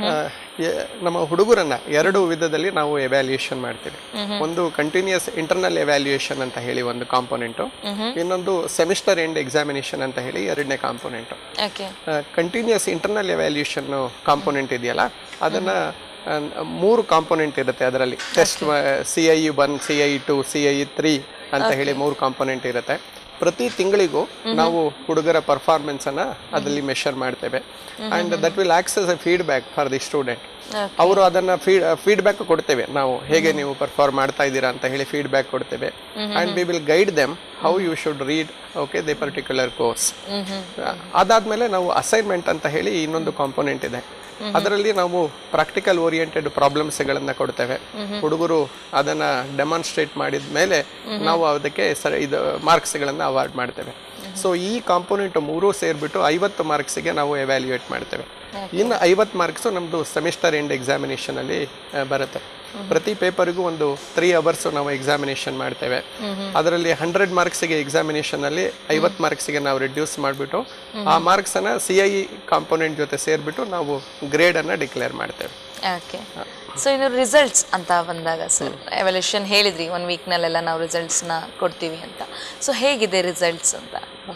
ನಮ್ಮ ಹುಡುಗರನ್ನ ಎರಡು ವಿಧದಲ್ಲಿ ನಾವು ಎವ್ಯಾಲ್ಯೂಯೇಷನ್ ಮಾಡ್ತೀವಿ ಒಂದು ಕಂಟಿನ್ಯೂಸ್ ಇಂಟರ್ನಲ್ ಎವ್ಯಾಲ್ಯೂಯೇಷನ್ ಅಂತ ಹೇಳಿ ಒಂದು ಕಾಂಪೊನೆಂಟು ಇನ್ನೊಂದು ಸೆಮಿಸ್ಟರ್ ಎಂಡ್ ಎಕ್ಸಾಮಿನೇಷನ್ ಅಂತ ಹೇಳಿ ಎರಡನೇ component okay continuous internal evaluation component ಇದೆಯಲ್ಲ ಅದನ್ನು ಮೂರು ಕಾಂಪೊನೆಂಟ್ ಇರುತ್ತೆ ಅದರಲ್ಲಿ test C I one C I two C I three ಅಂತ ಹೇಳಿ ಮೂರು ಕಾಂಪೊನೆಂಟ್ ಇರುತ್ತೆ ಪ್ರತಿ ತಿಂಗಳಿಗೂ ನಾವು ಹುಡುಗರ ಪರ್ಫಾರ್ಮೆನ್ಸ್ ಅನ್ನ ಅದರಲ್ಲಿ ಮೆಷರ್ ಮಾಡ್ತೇವೆ and that will acts as a feedback for the student ಅವರು ಅದನ್ನ ಫೀಡ್ಬ್ಯಾಕ್ ಕೊಡ್ತೇವೆ ನಾವು ಹೇಗೆ ನೀವು ಪರ್ಫಾರ್ಮ್ ಮಾಡ್ತಾ ಇದ್ದೀರಾ ಅಂತ ಹೇಳಿ ಫೀಡ್ಬ್ಯಾಕ್ ಕೊಡ್ತೇವೆ and we will guide them how you should read okay the particular course ಅದಾದ್ಮೇಲೆ ನಾವು ಅಸೈನ್ಮೆಂಟ್ ಅಂತ ಹೇಳಿ ಇನ್ನೊಂದು ಕಾಂಪೊನೆಂಟ್ ಇದೆ ಅದರಲ್ಲಿ ನಾವು ಪ್ರಾಕ್ಟಿಕಲ್ ಓರಿಯೆಂಟೆಡ್ ಪ್ರಾಬ್ಲಮ್ಸ್ಗಳನ್ನು ಕೊಡ್ತೇವೆ ಹುಡುಗರು ಅದನ್ನ ಡೆಮಾನ್ಸ್ಟ್ರೇಟ್ ಮಾಡಿದ ಮೇಲೆ ನಾವು ಅದಕ್ಕೆ ಸರಿ ಇದು ಮಾರ್ಕ್ಸ್ಗಳನ್ನು ಅವಾರ್ಡ್ ಮಾಡ್ತೇವೆ ಸೊ ಈ ಕಾಂಪೊನೆಂಟ್ ಮೂರೂ ಸೇರಿಬಿಟ್ಟು ಐವತ್ತು ಮಾರ್ಕ್ಸಿಗೆ ನಾವು ಎವ್ಯಾಲ್ಯೂಯೇಟ್ ಮಾಡ್ತೇವೆ ಇನ್ನು ಐವತ್ತು ಮಾರ್ಕ್ಸು ನಮ್ಮದು ಸೆಮಿಸ್ಟರ್ ಎಂಡ್ ಎಕ್ಸಾಮಿನೇಷನಲ್ಲಿ ಬರುತ್ತೆ ಪ್ರತಿ ಪೇಪರ್ಗೂ ಒಂದು ತ್ರೀ ಅವರ್ಸ್ ನಾವು ಎಕ್ಸಾಮಿನೇಷನ್ ಮಾಡ್ತೇವೆ ಅದರಲ್ಲಿ ಹಂಡ್ರೆಡ್ ಮಾರ್ಕ್ಸಿಗೆ ಎಕ್ಸಾಮಿನೇಷನಲ್ಲಿ ಐವತ್ತು ಮಾರ್ಕ್ಸಿಗೆ ನಾವು ರಿಡ್ಯೂಸ್ ಮಾಡಿಬಿಟ್ಟು ಆ ಮಾರ್ಕ್ಸನ್ನು ಸಿ ಐ ಕಾಂಪೊನೆಂಟ್ ಜೊತೆ ಸೇರಿಬಿಟ್ಟು ನಾವು ಗ್ರೇಡನ್ನು ಡಿಕ್ಲೇರ್ ಮಾಡ್ತೇವೆ ಓಕೆ ಸೊ ಇನ್ನು ರಿಸಲ್ಟ್ಸ್ ಅಂತ ಬಂದಾಗ ಸರ್ ಎವಲ್ಯೂಷನ್ ಹೇಳಿದ್ರಿ ಒನ್ ವೀಕ್ನಲ್ಲೆಲ್ಲ ನಾವು ರಿಸಲ್ಟ್ಸ್ನ ಕೊಡ್ತೀವಿ ಅಂತ ಸೊ ಹೇಗಿದೆ ರಿಸಲ್ಟ್ಸ್ ಅಂತ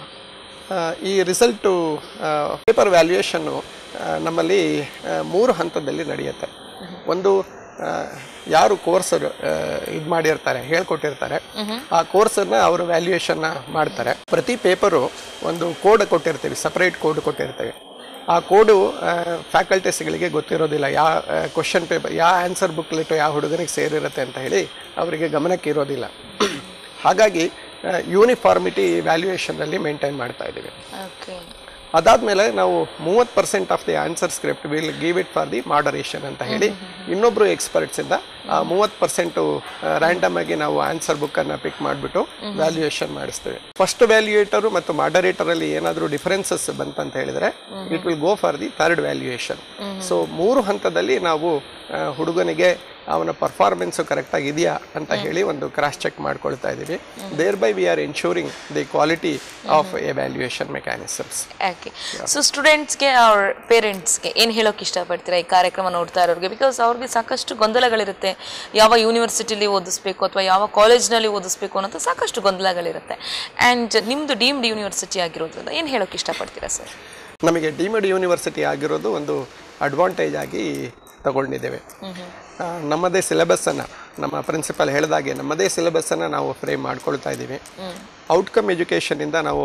ಆ, ಈ ರಿಸಲ್ಟು ಪೇಪರ್ ವ್ಯಾಲ್ಯೂಯೇಷನ್ನು ನಮ್ಮಲ್ಲಿ ಆ, ಮೂರು ಹಂತದಲ್ಲಿ ನಡೆಯುತ್ತೆ ಒಂದು ಆ, ಯಾರು ಕೋರ್ಸ್ ಇದು ಮಾಡಿರ್ತಾರೆ ಹೇಳ್ಕೊಟ್ಟಿರ್ತಾರೆ ಆ ಕೋರ್ಸನ್ನು ಅವರು ವ್ಯಾಲ್ಯೂಯೇಷನ್ನ ಮಾಡ್ತಾರೆ ಪ್ರತಿ ಪೇಪರು ಒಂದು ಕೋಡ್ ಕೊಟ್ಟಿರ್ತೀವಿ ಸಪ್ರೇಟ್ ಕೋಡ್ ಕೊಟ್ಟಿರ್ತೀವಿ ಆ ಕೋಡು ಫ್ಯಾಕಲ್ಟೀಸ್ಗಳಿಗೆ ಗೊತ್ತಿರೋದಿಲ್ಲ ಯಾವ ಕ್ವಶನ್ ಪೇಪರ್ ಯಾವ ಆನ್ಸರ್ ಬುಕ್ಲೆಟ್ ಯಾವ ಹುಡುಗರಿಗೆ ಸೇರಿರುತ್ತೆ ಅಂತ ಹೇಳಿ ಅವರಿಗೆ ಗಮನಕ್ಕೆ ಇರೋದಿಲ್ಲ ಹಾಗಾಗಿ ಯೂನಿಫಾರ್ಮಿಟಿ ವ್ಯಾಲ್ಯೂಯೇಷನಲ್ಲಿ ಮೇಂಟೈನ್ ಮಾಡ್ತಾ ಇದ್ದೀವಿ ಓಕೆ ಅದಾದಮೇಲೆ ನಾವು ಮೂವತ್ತು percent of the answer script will give it for the moderation ಅಂತ ಹೇಳಿ ಇನ್ನೊಬ್ಬರು ಎಕ್ಸ್ಪರ್ಟ್ಸಿಂದ ಆ ಮೂವತ್ತು ಪರ್ಸೆಂಟು ರ್ಯಾಂಡಮ್ ಆಗಿ ನಾವು ಆನ್ಸರ್ ಬುಕ್ಕನ್ನು ಪಿಕ್ ಮಾಡಿಬಿಟ್ಟು ವ್ಯಾಲ್ಯೂಯೇಷನ್ ಮಾಡಿಸ್ತೇವೆ ಫಸ್ಟ್ ವ್ಯಾಲ್ಯೂಯೇಟರು ಮತ್ತು ಮಾಡರೇಟರಲ್ಲಿ ಏನಾದರೂ ಡಿಫರೆನ್ಸಸ್ ಬಂತಂತ ಹೇಳಿದ್ರೆ it will go for the third valuation so ಮೂರು ಹಂತದಲ್ಲಿ ನಾವು ಆ, ಹುಡುಗನಿಗೆ ಅವನ ಪರ್ಫಾರ್ಮೆನ್ಸು ಕರೆಕ್ಟಾಗಿ ಇದೆಯಾ ಅಂತ ಹೇಳಿ ಒಂದು ಕ್ರಾಸ್ ಚೆಕ್ ಮಾಡ್ಕೊಳ್ತಾ ಇದ್ದೀವಿ thereby we are ensuring the quality of evaluation mechanisms okay so ಸ್ಟೂಡೆಂಟ್ಸ್ಗೆ ಅವ್ರ ಪೇರೆಂಟ್ಸ್ಗೆ ಏನು ಹೇಳೋಕೆ ಇಷ್ಟಪಡ್ತೀರಾ ಈ ಕಾರ್ಯಕ್ರಮ ನೋಡ್ತಾ ಇರೋರಿಗೆ ಬಿಕಾಸ್ ಅವ್ರಿಗೆ ಸಾಕಷ್ಟು ಗೊಂದಲಗಳಿರುತ್ತೆ ಯಾವ ಯೂನಿವರ್ಸಿಟಿಲಿ ಓದಿಸ್ಬೇಕು ಅಥವಾ ಯಾವ ಕಾಲೇಜ್ನಲ್ಲಿ ಓದಿಸ್ಬೇಕು ಅನ್ನೋಂಥ ಸಾಕಷ್ಟು ಗೊಂದಲಗಳಿರುತ್ತೆ ಆ್ಯಂಡ್ ನಿಮ್ಮದು ಡೀಮ್ಡ್ ಯೂನಿವರ್ಸಿಟಿ ಆಗಿರೋದ್ರಿಂದ ಏನು ಹೇಳೋಕೆ ಇಷ್ಟಪಡ್ತೀರಾ ಸರ್ ನಮಗೆ ಡಿಮಿಡ್ ಯೂನಿವರ್ಸಿಟಿ ಆಗಿರೋದು ಒಂದು ಅಡ್ವಾಂಟೇಜ್ ಆಗಿ ತಗೊಂಡಿದ್ದೇವೆ ಆ, ನಮ್ಮದೇ ಸಿಲೆಬಸ್ಸನ್ನು ನಮ್ಮ ಪ್ರಿನ್ಸಿಪಲ್ ಹೇಳಿದಾಗೆ ನಮ್ಮದೇ ಸಿಲೆಬಸ್ಸನ್ನು ನಾವು ಫ್ರೇಮ್ ಮಾಡ್ಕೊಳ್ತಾ ಇದ್ದೀವಿ ಔಟ್ಕಮ್ ಎಜುಕೇಷನಿಂದ ನಾವು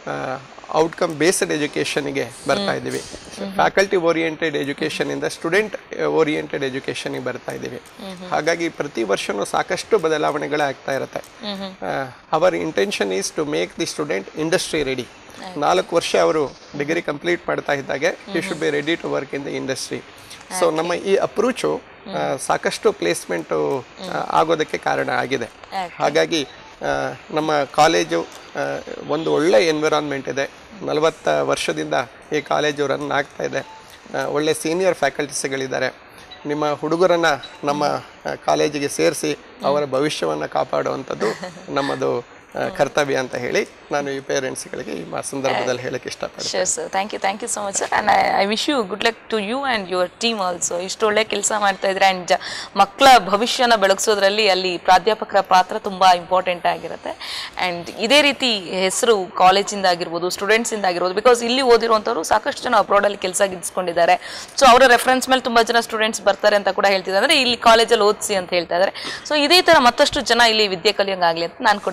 ಔಟ್ಕಮ್ ಬೇಸ್ಡ್ ಎಜುಕೇಷನಿಗೆ ಬರ್ತಾ ಇದ್ದೀವಿ ಫ್ಯಾಕಲ್ಟಿ ಓರಿಯೆಂಟೆಡ್ ಎಜುಕೇಷನಿಂದ ಸ್ಟೂಡೆಂಟ್ ಓರಿಯೆಂಟೆಡ್ ಎಜುಕೇಷನಿಗೆ ಬರ್ತಾ ಇದ್ದೀವಿ ಹಾಗಾಗಿ ಪ್ರತಿ ವರ್ಷವೂ ಸಾಕಷ್ಟು ಬದಲಾವಣೆಗಳೇ ಆಗ್ತಾ ಇರುತ್ತೆ our intention is to make the student industry ready ನಾಲ್ಕು ವರ್ಷ ಅವರು ಡಿಗ್ರಿ ಕಂಪ್ಲೀಟ್ ಮಾಡ್ತಾ ಇದ್ದಾಗೆ you should be ready to work in the industry so ನಮ್ಮ ಈ ಅಪ್ರೋಚು ಸಾಕಷ್ಟು ಪ್ಲೇಸ್ಮೆಂಟು ಆಗೋದಕ್ಕೆ ಕಾರಣ ಆಗಿದೆ ಹಾಗಾಗಿ ಆ, ನಮ್ಮ ಕಾಲೇಜು ಆ, ಒಂದು ಒಳ್ಳೆ ಎನ್ವಿರಾನ್ಮೆಂಟ್ ಇದೆ ನಲವತ್ತ ವರ್ಷದಿಂದ ಈ ಕಾಲೇಜು ರನ್ ಆಗ್ತಾ ಇದೆ ಆ, ಒಳ್ಳೆ ಸೀನಿಯರ್ ಫ್ಯಾಕಲ್ಟೀಸ್ಗಳಿದ್ದಾರೆ ನಿಮ್ಮ ಹುಡುಗರನ್ನು ನಮ್ಮ ಆ, ಕಾಲೇಜಿಗೆ ಸೇರಿಸಿ ಅವರ ಭವಿಷ್ಯವನ್ನು ಕಾಪಾಡುವಂಥದ್ದು ನಮ್ಮದು ಆ, ಕರ್ತವ್ಯ ಅಂತ ಹೇಳಿ ನಾನು ಈ ಪೇರೆಂಟ್ಸ್ಗಳಿಗೆ ಈ ಮಾ- ಸಂದರ್ಭದಲ್ಲಿ ಹೇಳಕ್ಕೆ ಇಷ್ಟಪಡ್ತೀನಿ sure sir thank you thank you so much sir and I I wish you good luck to you and your team also ಇಷ್ಟು ಒಳ್ಳೆ ಕೆಲಸ ಮಾಡ್ತಾ ಇದ್ರೆ ಆ್ಯಂಡ್ ಮಕ್ಕಳ ಭವಿಷ್ಯನ ಬೆಳಗಿಸೋದ್ರಲ್ಲಿ ಅಲ್ಲಿ ಪ್ರಾಧ್ಯಾಪಕರ ಪಾತ್ರ ತುಂಬ ಇಂಪಾರ್ಟೆಂಟ್ ಆಗಿರುತ್ತೆ ಆ್ಯಂಡ್ ಇದೇ ರೀತಿ ಹೆಸರು ಕಾಲೇಜಿಂದ ಆಗಿರ್ಬೋದು ಸ್ಟೂಡೆಂಟ್ಸಿಂದ ಆಗಿರ್ಬೋದು ಬಿಕಾಸ್ ಇಲ್ಲಿ ಓದಿರುವಂಥವ್ರು ಸಾಕಷ್ಟು ಜನ ಅಬ್ರಾಡಲ್ಲಿ ಕೆಲಸ ಗಿದ್ಸ್ಕೊಂಡಿದ್ದಾರೆ ಸೊ ಅವರ ರೆಫರೆನ್ಸ್ ಮೇಲೆ ತುಂಬ ಜನ ಸ್ಟೂಡೆಂಟ್ಸ್ ಬರ್ತಾರೆ ಅಂತ ಕೂಡ ಹೇಳ್ತಿದ್ದಾರೆ ಅಂದರೆ ಇಲ್ಲಿ ಕಾಲೇಜಲ್ಲಿ ಓದಿಸಿ ಅಂತ ಹೇಳ್ತಾ ಇದ್ದಾರೆ ಸೊ ಇದೇ ಥರ ಮತ್ತಷ್ಟು ಜನ ಇಲ್ಲಿ ವಿದ್ಯೆ ಕಲಿಯೋಂಗಾಗಲಿ ಅಂತ ನಾನು ಕೂಡ ಆಶಿಸ್ತೀನಿ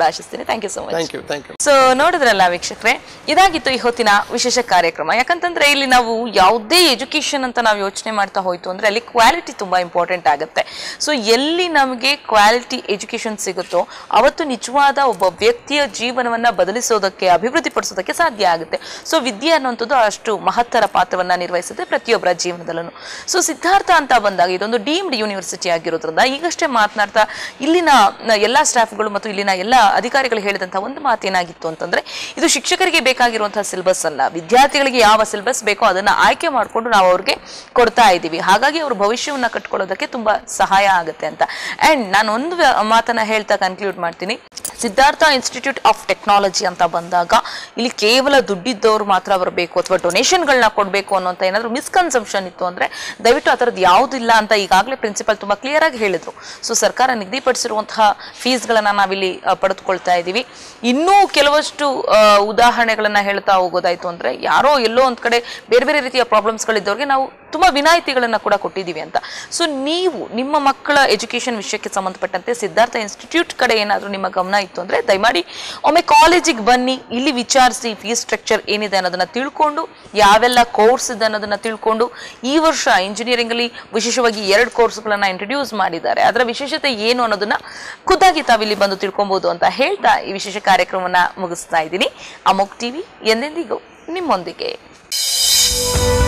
ಮಾಡಿ thank you so much thank you thank you so ನೋಡಿದ್ರಲ್ಲ ವೀಕ್ಷಕರೇ ಇದಾಗಿತ್ತು ಈ ಹೊತ್ತಿನ ವಿಶೇಷ ಕಾರ್ಯಕ್ರಮ ಯಾಕಂತಂದ್ರೆ ಇಲ್ಲಿ ನಾವು ಯಾವುದೇ ಎಜುಕೇಶನ್ ಅಂತ ನಾವು ಯೋಚನೆ ಮಾಡ್ತಾ ಹೋಯ್ತು ಅಂದ್ರೆ ಅಲ್ಲಿ ಕ್ವಾಲಿಟಿ ತುಂಬಾ ಇಂಪಾರ್ಟೆಂಟ್ ಆಗುತ್ತೆ ಸೊ ಎಲ್ಲಿ ನಮಗೆ ಕ್ವಾಲಿಟಿ ಎಜುಕೇಶನ್ ಸಿಗುತ್ತೋ ಅವತ್ತು ನಿಜವಾದ ಒಬ್ಬ ವ್ಯಕ್ತಿಯ ಜೀವನವನ್ನ ಬದಲಿಸೋದಕ್ಕೆ ಅಭಿವೃದ್ಧಿಪಡಿಸೋದಕ್ಕೆ ಸಾಧ್ಯ ಆಗುತ್ತೆ ಸೊ ವಿದ್ಯೆ ಅನ್ನುವಂಥದ್ದು ಅಷ್ಟು ಮಹತ್ತರ ಪಾತ್ರವನ್ನ ನಿರ್ವಹಿಸುತ್ತೆ ಪ್ರತಿಯೊಬ್ಬರ ಜೀವನದಲ್ಲೂ ಸೊ ಸಿದ್ಧಾರ್ಥ ಅಂತ ಬಂದಾಗ ಇದೊಂದು ಡೀಮ್ಡ್ ಯೂನಿವರ್ಸಿಟಿ ಆಗಿರೋದ್ರಿಂದ ಈಗಷ್ಟೇ ಮಾತನಾಡ್ತಾ ಇಲ್ಲಿನ ನ- ಎಲ್ಲಾ ಸ್ಟಾಫ್ಗಳು ಮತ್ತು ಇಲ್ಲಿನ ಎಲ್ಲ ಅಧಿಕಾರಿಗಳು ಹೇಳಿದಂತಹ ಒಂದು ಮಾತೇನಾಗಿತ್ತು ಅಂತಂದ್ರೆ ಇದು ಶಿಕ್ಷಕರಿಗೆ ಬೇಕಾಗಿರುವಂತಹ ಸಿಲೆಬಸ್ ಅಲ್ಲ ವಿದ್ಯಾರ್ಥಿಗಳಿಗೆ ಯಾವ ಸಿಲೆಬಸ್ ಬೇಕೋ ಅದನ್ನ ಆಯ್ಕೆ ಮಾಡಿಕೊಂಡು ನಾವು ಅವ್ರಿಗೆ ಕೊಡ್ತಾ ಇದ್ದೀವಿ ಹಾಗಾಗಿ ಅವ್ರ ಭವಿಷ್ಯವನ್ನ ಕಟ್ಕೊಳ್ಳೋದಕ್ಕೆ ತುಂಬಾ ಸಹಾಯ ಆಗುತ್ತೆ ಅಂತ ಅಂಡ್ ನಾನು ಒಂದು ವ್ಯ- ಮಾತನ್ನ ಹೇಳ್ತಾ ಕನ್ಕ್ಲೂಡ್ ಮಾಡ್ತೀನಿ ಸಿದ್ಧಾರ್ಥ ಇನ್ಸ್ಟಿಟ್ಯೂಟ್ ಆಫ್ ಟೆಕ್ನಾಲಜಿ ಅಂತ ಬಂದಾಗ ಇಲ್ಲಿ ಕೇವಲ ದುಡ್ಡಿದ್ದವ್ರು ಮಾತ್ರ ಬರಬೇಕು ಅಥವಾ ಡೊನೇಷನ್ಗಳನ್ನ ಕೊಡಬೇಕು ಅನ್ನೋಂಥ ಏನಾದರೂ ಮಿಸ್ಕನ್ಸಂಪ್ಷನ್ ಇತ್ತು ಅಂದ್ರೆ ದಯವಿಟ್ಟು ಆ ಥರದ್ದು ಯಾವುದಿಲ್ಲ ಅಂತ ಈಗಾಗಲೇ ಪ್ರಿನ್ಸಿಪಲ್ ತುಂಬಾ ಕ್ಲಿಯರ್ ಆಗಿ ಹೇಳಿದ್ರು ಸೊ ಸರ್ಕಾರ ನಿಗದಿಪಡಿಸಿರುವಂತಹ ಫೀಸ್ಗಳನ್ನ ನಾವಿಲ್ಲಿ ಆ, ಪಡೆದುಕೊಳ್ತಾ ಇದ್ದೀವಿ ಇನ್ನೂ ಕೆಲವಷ್ಟು ಆ, ಉದಾಹರಣೆಗಳನ್ನ ಹೇಳ್ತಾ ಹೋಗೋದಾಯ್ತು ಅಂದ್ರೆ ಯಾರೋ ಎಲ್ಲೋ ಒಂದ್ ಕಡೆ ಬೇರೆ ಬೇರೆ ರೀತಿಯ ಪ್ರಾಬ್ಲಮ್ಸ್ಗಳಿದ್ದವ್ರಿಗೆ ನಾವು ತುಂಬಾ ವಿನಾಯಿತಿಗಳನ್ನ ಕೂಡ ಕೊಟ್ಟಿದ್ದೀವಿ ಅಂತ ಸೊ ನೀವು ನಿಮ್ಮ ಮಕ್ಕಳ ಎಜುಕೇಶನ್ ವಿಷಯಕ್ಕೆ ಸಂಬಂಧಪಟ್ಟಂತೆ ಸಿದ್ಧಾರ್ಥ ಇನ್ಸ್ಟಿಟ್ಯೂಟ್ ಕಡೆ ಏನಾದರೂ ನಿಮ್ಮ ಗಮನ ಇತ್ತು ಅಂದ್ರೆ ದಯಮಾಡಿ ಒಮ್ಮೆ ಕಾಲೇಜಿಗೆ ಬನ್ನಿ ಇಲ್ಲಿ ವಿಚಾರಿಸಿ ಫೀಸ್ ಸ್ಟ್ರಕ್ಚರ್ ಏನಿದೆ ಅನ್ನೋದನ್ನ ತಿಳ್ಕೊಂಡು ಯಾವೆಲ್ಲ ಕೋರ್ಸ್ ಇದೆ ಅನ್ನೋದನ್ನ ತಿಳ್ಕೊಂಡು ಈ ವರ್ಷ ಇಂಜಿನಿಯರಿಂಗ್ ಅಲ್ಲಿ ವಿಶೇಷವಾಗಿ ಎರಡು ಕೋರ್ಸ್ಗಳನ್ನ ಇಂಟ್ರೊಡ್ಯೂಸ್ ಮಾಡಿದ್ದಾರೆ ಅದರ ವಿಶೇಷತೆ ಏನು ಅನ್ನೋದನ್ನ ಖುದ್ದಾಗಿ ತಾವಿಲ್ಲಿ ಬಂದು ತಿಳ್ಕೊಬಹುದು ಅಂತ ಹೇಳ್ತಾ ಈ ವಿಶೇಷ ಕಾರ್ಯಕ್ರಮವನ್ನ ಮುಗಿಸ್ತಾ ಇದ್ದೀನಿ ಅಮೋಕ್ ಟಿವಿ ಎಂದೆಂದಿಗೂ ನಿಮ್ಮೊಂದಿಗೆ